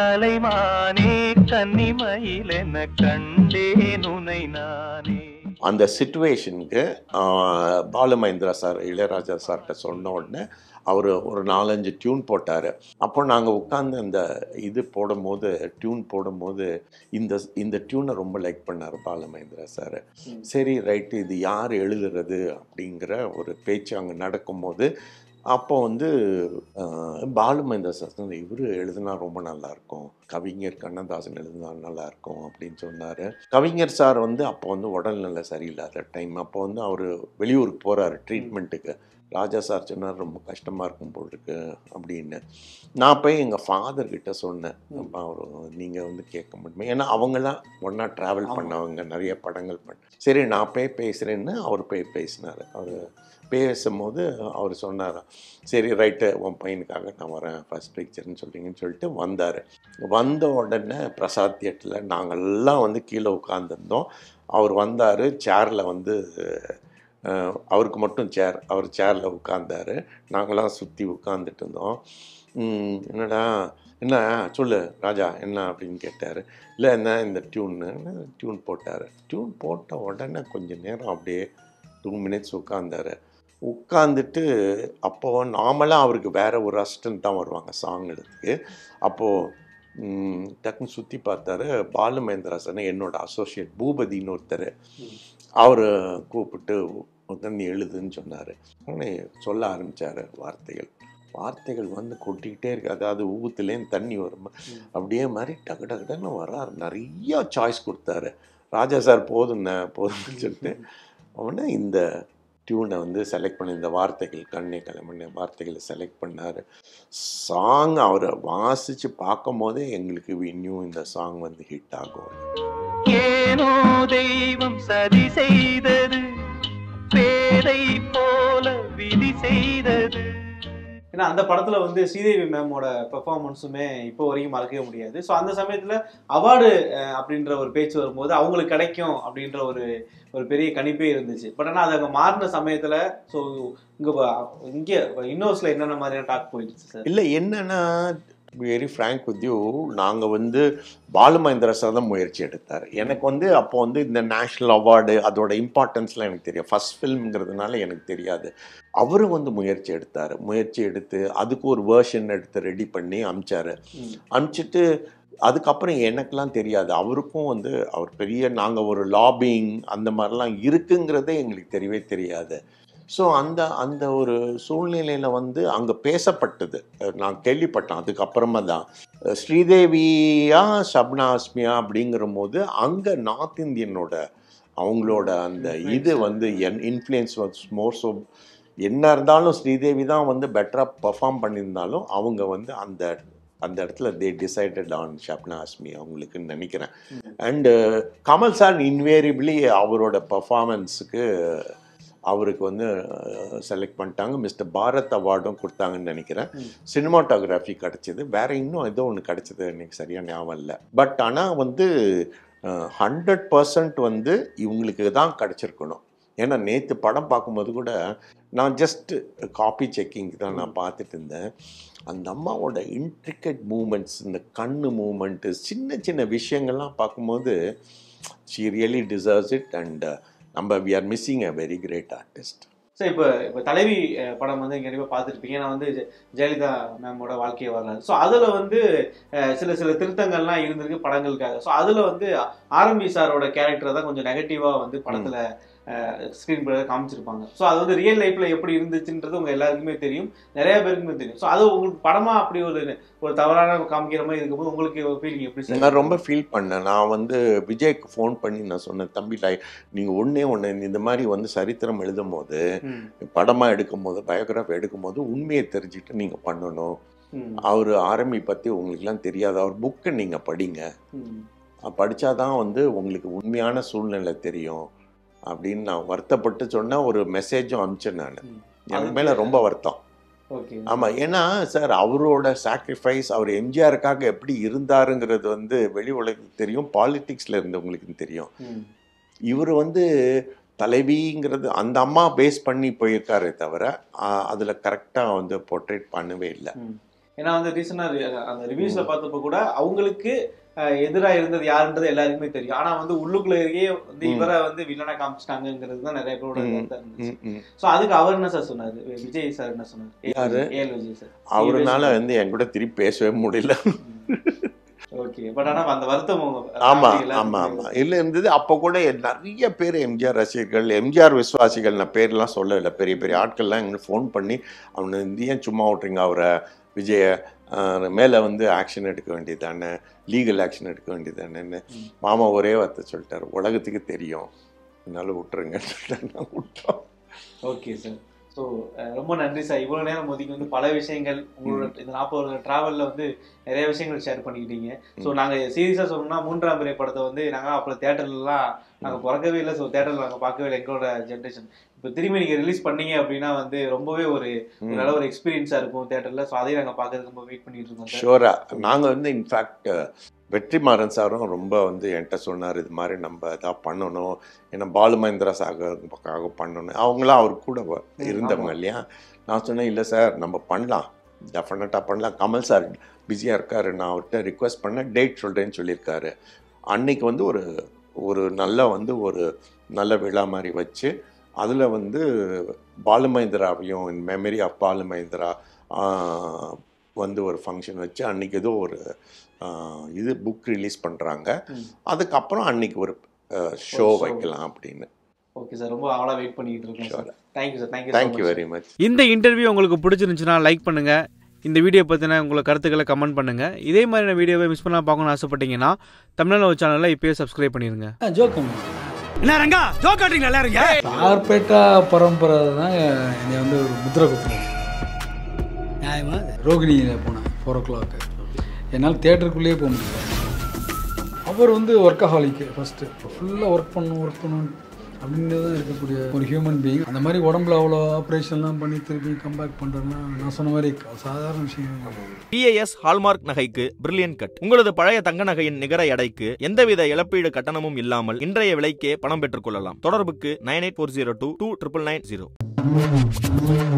கலைமானே கன்னிமயில் என கண்டேன் உனை நானே அந்த சுச்சுவேஷனுக்கு பாலுமகேந்திரா சார் இளையராஜா சார்கிட்ட சொன்ன உடனே அவர் ஒரு நாலஞ்சு டியூன் போட்டார் அப்போ நாங்கள் உட்காந்து அந்த இது போடும்போது டியூன் போடும்போது இந்த இந்த டியூனை ரொம்ப லைக் பண்ணார் பாலுமகேந்திரா சார் சரி ரைட்டு இது யார் எழுதுறது அப்படிங்கிற ஒரு பேச்சு அங்கே நடக்கும்போது அப்போ வந்து ஆஹ், பாலுமகேந்திரா சார் சொன்னாரு, இவரு எழுதுனா ரொம்ப நல்லா இருக்கும் கவிஞர் கண்ணதாசன் எழுதுனா நல்லா இருக்கும் அப்படின்னு சொன்னார் கவிஞர் சார் வந்து அப்போ வந்து உடல்நிலை சரியில்லாத டைம் அப்போ வந்து அவர் வெளியூருக்கு போகிறாரு ட்ரீட்மெண்ட்டுக்கு ராஜா சார் சொன்னார் ரொம்ப கஷ்டமாக இருக்கும் போல் இருக்கு அப்படின்னு நான் போய் எங்கள் ஃபாதர்கிட்ட சொன்னேன் அப்பா அவர் நீங்கள் வந்து கேட்க முடியுமா ஏன்னா அவங்களாம் ஒன்றா ட்ராவல் ஆமா. பண்ணவங்க நிறைய படங்கள் பண்ண சரி நான் போய் பேசுகிறேன்னு அவர் போய் பேசினார் அவர் பேசும்போது அவர் சொன்னார் சரி ரைட்டு உன் பையனுக்காக நான் வரேன் ஃபர்ஸ்ட் பிக்சர்னு சொல்கிறீங்கன்னு சொல்லிட்டு வந்தார் வந்த உடனே பிரசாத் தியேட்டரில் நாங்கள்லாம் வந்து கீழே உட்காந்துருந்தோம் அவர் வந்தார் சேரில் வந்து அஹ், அவருக்கு மட்டும் சேர் அவர் சேரில் உட்கார்ந்தாரு நாங்களாம் சுற்றி உட்காந்துட்டு இருந்தோம் "ம், என்னடா என்ன சொல்லு ராஜா என்ன அப்படின்னு கேட்டார் இல்லை என்ன இந்த டியூன்னு டியூன் போட்டார் டியூன் போட்ட உடனே கொஞ்சம் நேரம் அப்படியே டூ மினிட்ஸ் உட்காந்தாரு உட்காந்துட்டு அப்போது நார்மலாக அவருக்கு வேற ஒரு அசிஸ்டன்ட் தான் வருவாங்க சாங் எழுதுக்கு அப்போது டக்குன்னு சுற்றி பார்த்தாரு பாலுமேந்திரா சார் என்னோட அசோசியேட் பூபதின்னு ஒருத்தர் அவர் கூப்பிட்டு உட்காந்து எழுதுன்னு சொன்னார் உடனே சொல்ல ஆரம்பித்தார் வார்த்தைகள் வார்த்தைகள் வந்து கொட்டிக்கிட்டே இருக்கு அதாவது ஊத்துலேருந்து தண்ணி வரும் அப்படியே மாதிரி டக்கு டக்கு டக்குன்னு வர்றாரு நிறைய சாய்ஸ் கொடுத்தாரு ராஜா சார் போதுண்ணே போதும்னு சொல்லிட்டு அவனை இந்த டியூனை வந்து செலக்ட் பண்ணி இந்த வார்த்தைகள் கண்ணே கிளம்பின வார்த்தைகளை செலக்ட் பண்ணார் சாங் அவரை வாசித்து பார்க்கும் போதே எங்களுக்கு இன்னும் இந்த சாங் வந்து ஹிட் ஆகும் ஏனோ தெய்வம் சதி செய்தது பேதை போல செய்தது ஏன்னா அந்த படத்துல வந்து ஸ்ரீதேவி மேமோட பெர்ஃபார்மன்ஸுமே இப்போ வரைக்கும் மறக்கவே முடியாது ஸோ அந்த சமயத்துல அவார்டு அப்படின்ற ஒரு பேச்சு வரும்போது அவங்களுக்கு கிடைக்கும் அப்படின்ற ஒரு ஒரு பெரிய கணிப்பே இருந்துச்சு பட் ஆனால் அது அங்கே மாறின சமயத்துல ஸோ இங்க இங்கே இன்னோஸ்ல என்னென்ன மாதிரியான டாக் போயிடுச்சு சார் இல்லை என்னன்னா வெரி ஃப்ரேங்க் வித் யூ நாங்கள் வந்து பாலுமகேந்திர சார் தான் முயற்சி எடுத்தார் எனக்கு வந்து அப்போ வந்து இந்த நேஷ்னல் அவார்டு அதோட இம்பார்ட்டன்ஸ்லாம் எனக்கு தெரியும் ஃபர்ஸ்ட் ஃபில்ம்ங்கிறதுனால எனக்கு தெரியாது அவரும் வந்து முயற்சி எடுத்தார் முயற்சி எடுத்து அதுக்கு ஒரு வேர்ஷன் எடுத்து ரெடி பண்ணி அமிச்சார் அனுப்பிச்சிட்டு அதுக்கப்புறம் எனக்கெல்லாம் தெரியாது அவருக்கும் வந்து அவர் பெரிய நாங்கள் ஒரு லாபிங் அந்த மாதிரிலாம் இருக்குங்கிறதே எங்களுக்கு தெரியவே தெரியாது ஸோ அந்த அந்த ஒரு சூழ்நிலையில் வந்து அங்கே பேசப்பட்டது அஹ் நான் கேள்விப்பட்டேன் அதுக்கப்புறமா தான் அஹ் ஸ்ரீதேவியா ஷப்னா அஸ்மியா அப்படிங்கிற போது அங்கே நார்த் இந்தியனோட அவங்களோட அந்த இது வந்து என் இன்ஃப்ளூயன்ஸ் வாஸ் மோர் ஸோ என்ன இருந்தாலும் ஸ்ரீதேவி தான் வந்து பெட்டராக பர்ஃபார்ம் பண்ணியிருந்தாலும் அவங்க வந்து அந்த அந்த இடத்துல they decided on Shabana Azmi அவங்களுக்குன்னு நினைக்கிறேன் அண்டு கமல் சார் இன்வேரிபிளி அவரோட பர்ஃபார்மன்ஸுக்கு அவருக்கு வந்து செலக்ட் பண்ணிட்டாங்க மிஸ்டர் பாரத் அவார்டும் கொடுத்தாங்கன்னு நினைக்கிறேன் சினிமாட்டோகிராஃபி கிடச்சிது வேற இன்னும் ஏதோ ஒன்று கிடச்சிது எனக்கு சரியாக ஞாபகம் இல்லை பட் ஆனால் வந்து ஹண்ட்ரட் பர்சன்ட் வந்து இவங்களுக்கு தான் கிடச்சிருக்கணும் ஏன்னா நேற்று படம் பார்க்கும்போது கூட நான் ஜஸ்ட் காப்பி செக்கிங் தான் நான் பார்த்துட்டு இருந்தேன் அந்த அம்மாவோட இன்ட்ரிகட் மூமெண்ட்ஸ் இந்த கண்ணு மூமெண்ட்டு சின்ன சின்ன விஷயங்கள்லாம் பார்க்கும்போது she really deserves it and நம்ம we are missing a very great artist sir இப்போ இப்போ தலைவி அஹ், படம் வந்து இங்கே கண்டிப்பாக பார்த்துருப்பீங்க நான் வந்து ஜெ- ஜெயலலிதா மேமோட வாழ்க்கையை வரலாறு ஸோ அதில் வந்து அஹ், சில சில திருத்தங்கள்லாம் இருந்திருக்கு படங்களுக்காக ஸோ அதில் வந்து ஆர்எம்பி சாரோட கேரக்டர் தான் கொஞ்சம் நெகட்டிவாக வந்து படத்தில் ஸ்க்ரீன் பிளே காமிச்சிருப்பாங்க ஸோ அது வந்து ரியல் லைஃப்பில் எப்படி இருந்துச்சுன்றது உங்கள் எல்லாருக்குமே தெரியும் நிறைய பேருக்குமே தெரியும் ஸோ அது உங்களுக்கு படமாக அப்படி ஒரு ஒரு தவறான காமிக்கிற மாதிரி இருக்கும்போது உங்களுக்கு ஃபீலிங் எப்படி சார் நான் ரொம்ப ஃபீல் பண்ணேன் நான் வந்து விஜய்க்கு ஃபோன் பண்ணி நான் சொன்னேன் தம்பி லை நீங்கள் ஒன்றே ஒன்று இந்த மாதிரி வந்து சரித்திரம் எழுதும் போது ம், படமாக எடுக்கும் போது பயோகிராஃபி எடுக்கும் போது உண்மையை தெரிஞ்சுட்டு நீங்கள் பண்ணணும் ம், அவர் ஆர்மி பற்றி உங்களுக்குலாம் தெரியாது அவர் புக்கை நீங்கள் படிங்க ம். படித்தாதான் வந்து உங்களுக்கு உண்மையான சூழ்நிலை தெரியும் அப்படின்னு நான் வருத்தப்பட்டு சொன்ன ஒரு மெசேஜும் அனுப்பிச்சேன் நான் ம். எனக்கு மேலே ரொம்ப வருத்தம் ஓகே ஆமாம் ஏன்னா சார் அவரோட சாக்ரிஃபைஸ் அவர் எம்ஜிஆருக்காக எப்படி இருந்தாருங்கிறது வந்து வெளி உலகத்துக்கு தெரியும் பாலிடிக்ஸில் இருந்தவங்களுக்கு தெரியும் ம் இவர் வந்து தலைவிங்கிறது அந்த அம்மா பேஸ் பண்ணி போயிருக்காரே தவிர அதில் கரெக்டாக வந்து போர்ட்ரேட் பண்ணவே இல்லை ம். ஏன்னா வந்து ரீசனா அந்த ரிவ்யூஸ்ல பார்த்தப்ப கூட அவங்களுக்கு எதிராக இருந்தது யாருன்றது எல்லாருக்குமே தெரியும் ஆனா வந்து உள்ளுக்குள்ளேயே வந்து ம். இவரை வந்து வில்லனா காமிச்சிட்டாங்கிறது தான் நிறைய பேரோட ம். கருத்தா இருந்துச்சு ம், ம். சோ அதுக்கு அவர் என்ன சார் சொன்னாரு விஜய் சார் என்ன சொன்னாரு யாரு? ஏஎல் விஜய் சார் அவருனால வந்து என் கூட திருப்பி பேசவே முடியல ஓகே பட் ஆனா அந்த வருத்தம் உங்க ஆமா family எல்லாருக்குமே ஆமா ஆமா இல்ல இருந்தது அப்போ கூட நிறைய பேர் எம்ஜிஆர் ரசிகர்கள் எம்ஜிஆர் விசுவாசிகள் நான் பேர்லாம் சொல்லல பெரிய பெரிய ஆட்கள்லாம் எங்களுக்கு ஃபோன் பண்ணி அவனை வந்து ஏன் சும்மா விட்றீங்க அவரை விஜய ஆஹ், மேல வந்து ஆக்ஷன் எடுக்க வேண்டியதானே லீகல் ஆக்ஷன் எடுக்க வேண்டியதானேன்னு ம். மாமா ஒரே வார்த்தை சொல்லிட்டாரு உலகத்துக்கு தெரியும் அதனால விட்டுருங்கன்னு சொல்லிட்டு நான் விட்டோம் ஓகே சார் ஸோ ரொம்ப நன்றி சார் இவ்வளோ நேரம் ஒதுக்கி வந்து பல விஷயங்கள் உங்களோட இந்த நாற்பது வருட டிராவலில் வந்து நிறைய விஷயங்கள் ஷேர் பண்ணிக்கிட்டீங்க ஸோ நாங்கள் சீரியஸாக சொல்லணும்னா மூன்றாம் பிறை படத்தை வந்து நாங்கள் அப்போ தேட்டர்லாம் நாங்கள் பிறக்கவே இல்லை ஸோ தேட்டரில் நாங்கள் பார்க்கவே இல்லை எங்களோட ஜென்ரேஷன் இப்போ திரும்பி நீங்கள் ரிலீஸ் பண்ணீங்க அப்படின்னா வந்து ரொம்பவே ஒரு ஒரு நல்ல ஒரு எக்ஸ்பீரியன்ஸாக இருக்கும் தேட்டரில் ஸோ அதையும் நாங்கள் பார்க்கறதுக்கு ரொம்ப வெயிட் பண்ணிட்டு இருக்கோம் சார் ஷோரா நாங்கள் வந்து இன்ஃபேக்ட் வெற்றிமாறன் சாரும் ரொம்ப வந்து என்கிட்ட சொன்னார் இது மாதிரி நம்ம இதாக பண்ணணும் ஏன்னா பாலு மகேந்திரா சாகருக்காக பண்ணணும் அவங்களாம் அவர் கூட வ- ம், இருந்தவங்க ஆமா. இல்லையா நான் சொன்னேன் இல்லை சார் நம்ம பண்ணலாம் டெஃபினட்டாக பண்ணலாம் கமல் சார் பிஸியாக இருக்காரு நான் அவர்கிட்ட ரிக்வெஸ்ட் பண்ணேன் டேட் சொல்கிறேன்னு சொல்லியிருக்காரு அன்னைக்கு வந்து ஒரு ஒரு நல்ல வந்து ஒரு நல்ல விழா மாதிரி வச்சு அதில் வந்து பாலு மகேந்திராவையும் in memory of Balu Mahendra ஆஹ், வந்து ஒரு ஃபங்க்ஷன் வச்சு அன்னைக்கு ஏதோ ஒரு ஆஹ், இது புக் ரிலீஸ் பண்ணுறாங்க ம். அதுக்கப்புறம் அன்னைக்கு ஒரு ஷோ show. வைக்கலாம் அப்படின்னு ஓகே சார் ரொம்ப அவளா வெயிட் பண்ணிட்டு இருக்கோம் sir thank you sir thank you thank you very much இந்த இன்டர்வியூ உங்களுக்கு பிடிச்சிருந்துச்சுன்னா லைக் பண்ணுங்க இந்த வீடியோ பற்றின உங்களை கருத்துக்களை கமெண்ட் பண்ணுங்க இதே மாதிரியான வீடியோவை மிஸ் பண்ணாம பார்க்கணும்னு ஆசைப்பட்டீங்கன்னா தமிழ்நாடு சேனலில் இப்போயே சப்ஸ்கிரைப் பண்ணிருங்க ஜோக் என்ன ரங்கா ஜோக் ஆட்டுறீங்களா எல்லாரும் சார்பேட்டா பரம்பரை தான் என்னை வந்து ஒரு முத்திரை குத்துறது நியாயமா ரோகிணியில் போனேன் ஃபோர் ஓ கிளாக்கு என்னால் தேட்டருக்குள்ளேயே போக முடியல அவர் வந்து ஒர்க்கஹாலிக்கு ஃபஸ்ட்டு ஃபுல்லாக ஒர்க் பண்ணணும் ஒர்க் பண்ணணும் அப்படின்னு தான் இருக்கக்கூடிய ஒரு ஹியூமன் பீயிங் அந்த மாதிரி உடம்புல அவ்வளோ ஆப்ரேஷன்லாம் பண்ணி திருப்பி கம்பேக் பண்ணுறேன்னா நான் சொன்ன மாதிரி சாதாரண விஷயம் பிஏஎஸ் ஹால்மார்க் நகைக்கு பிரில்லியன் கட் உங்களது பழைய தங்க நகையின் நிகர எடைக்கு எந்தவித இழப்பீடு கட்டணமும் இல்லாமல் இன்றைய விலைக்கே பணம் பெற்றுக் கொள்ளலாம் தொடர்புக்கு nine eight four zero two two triple nine zero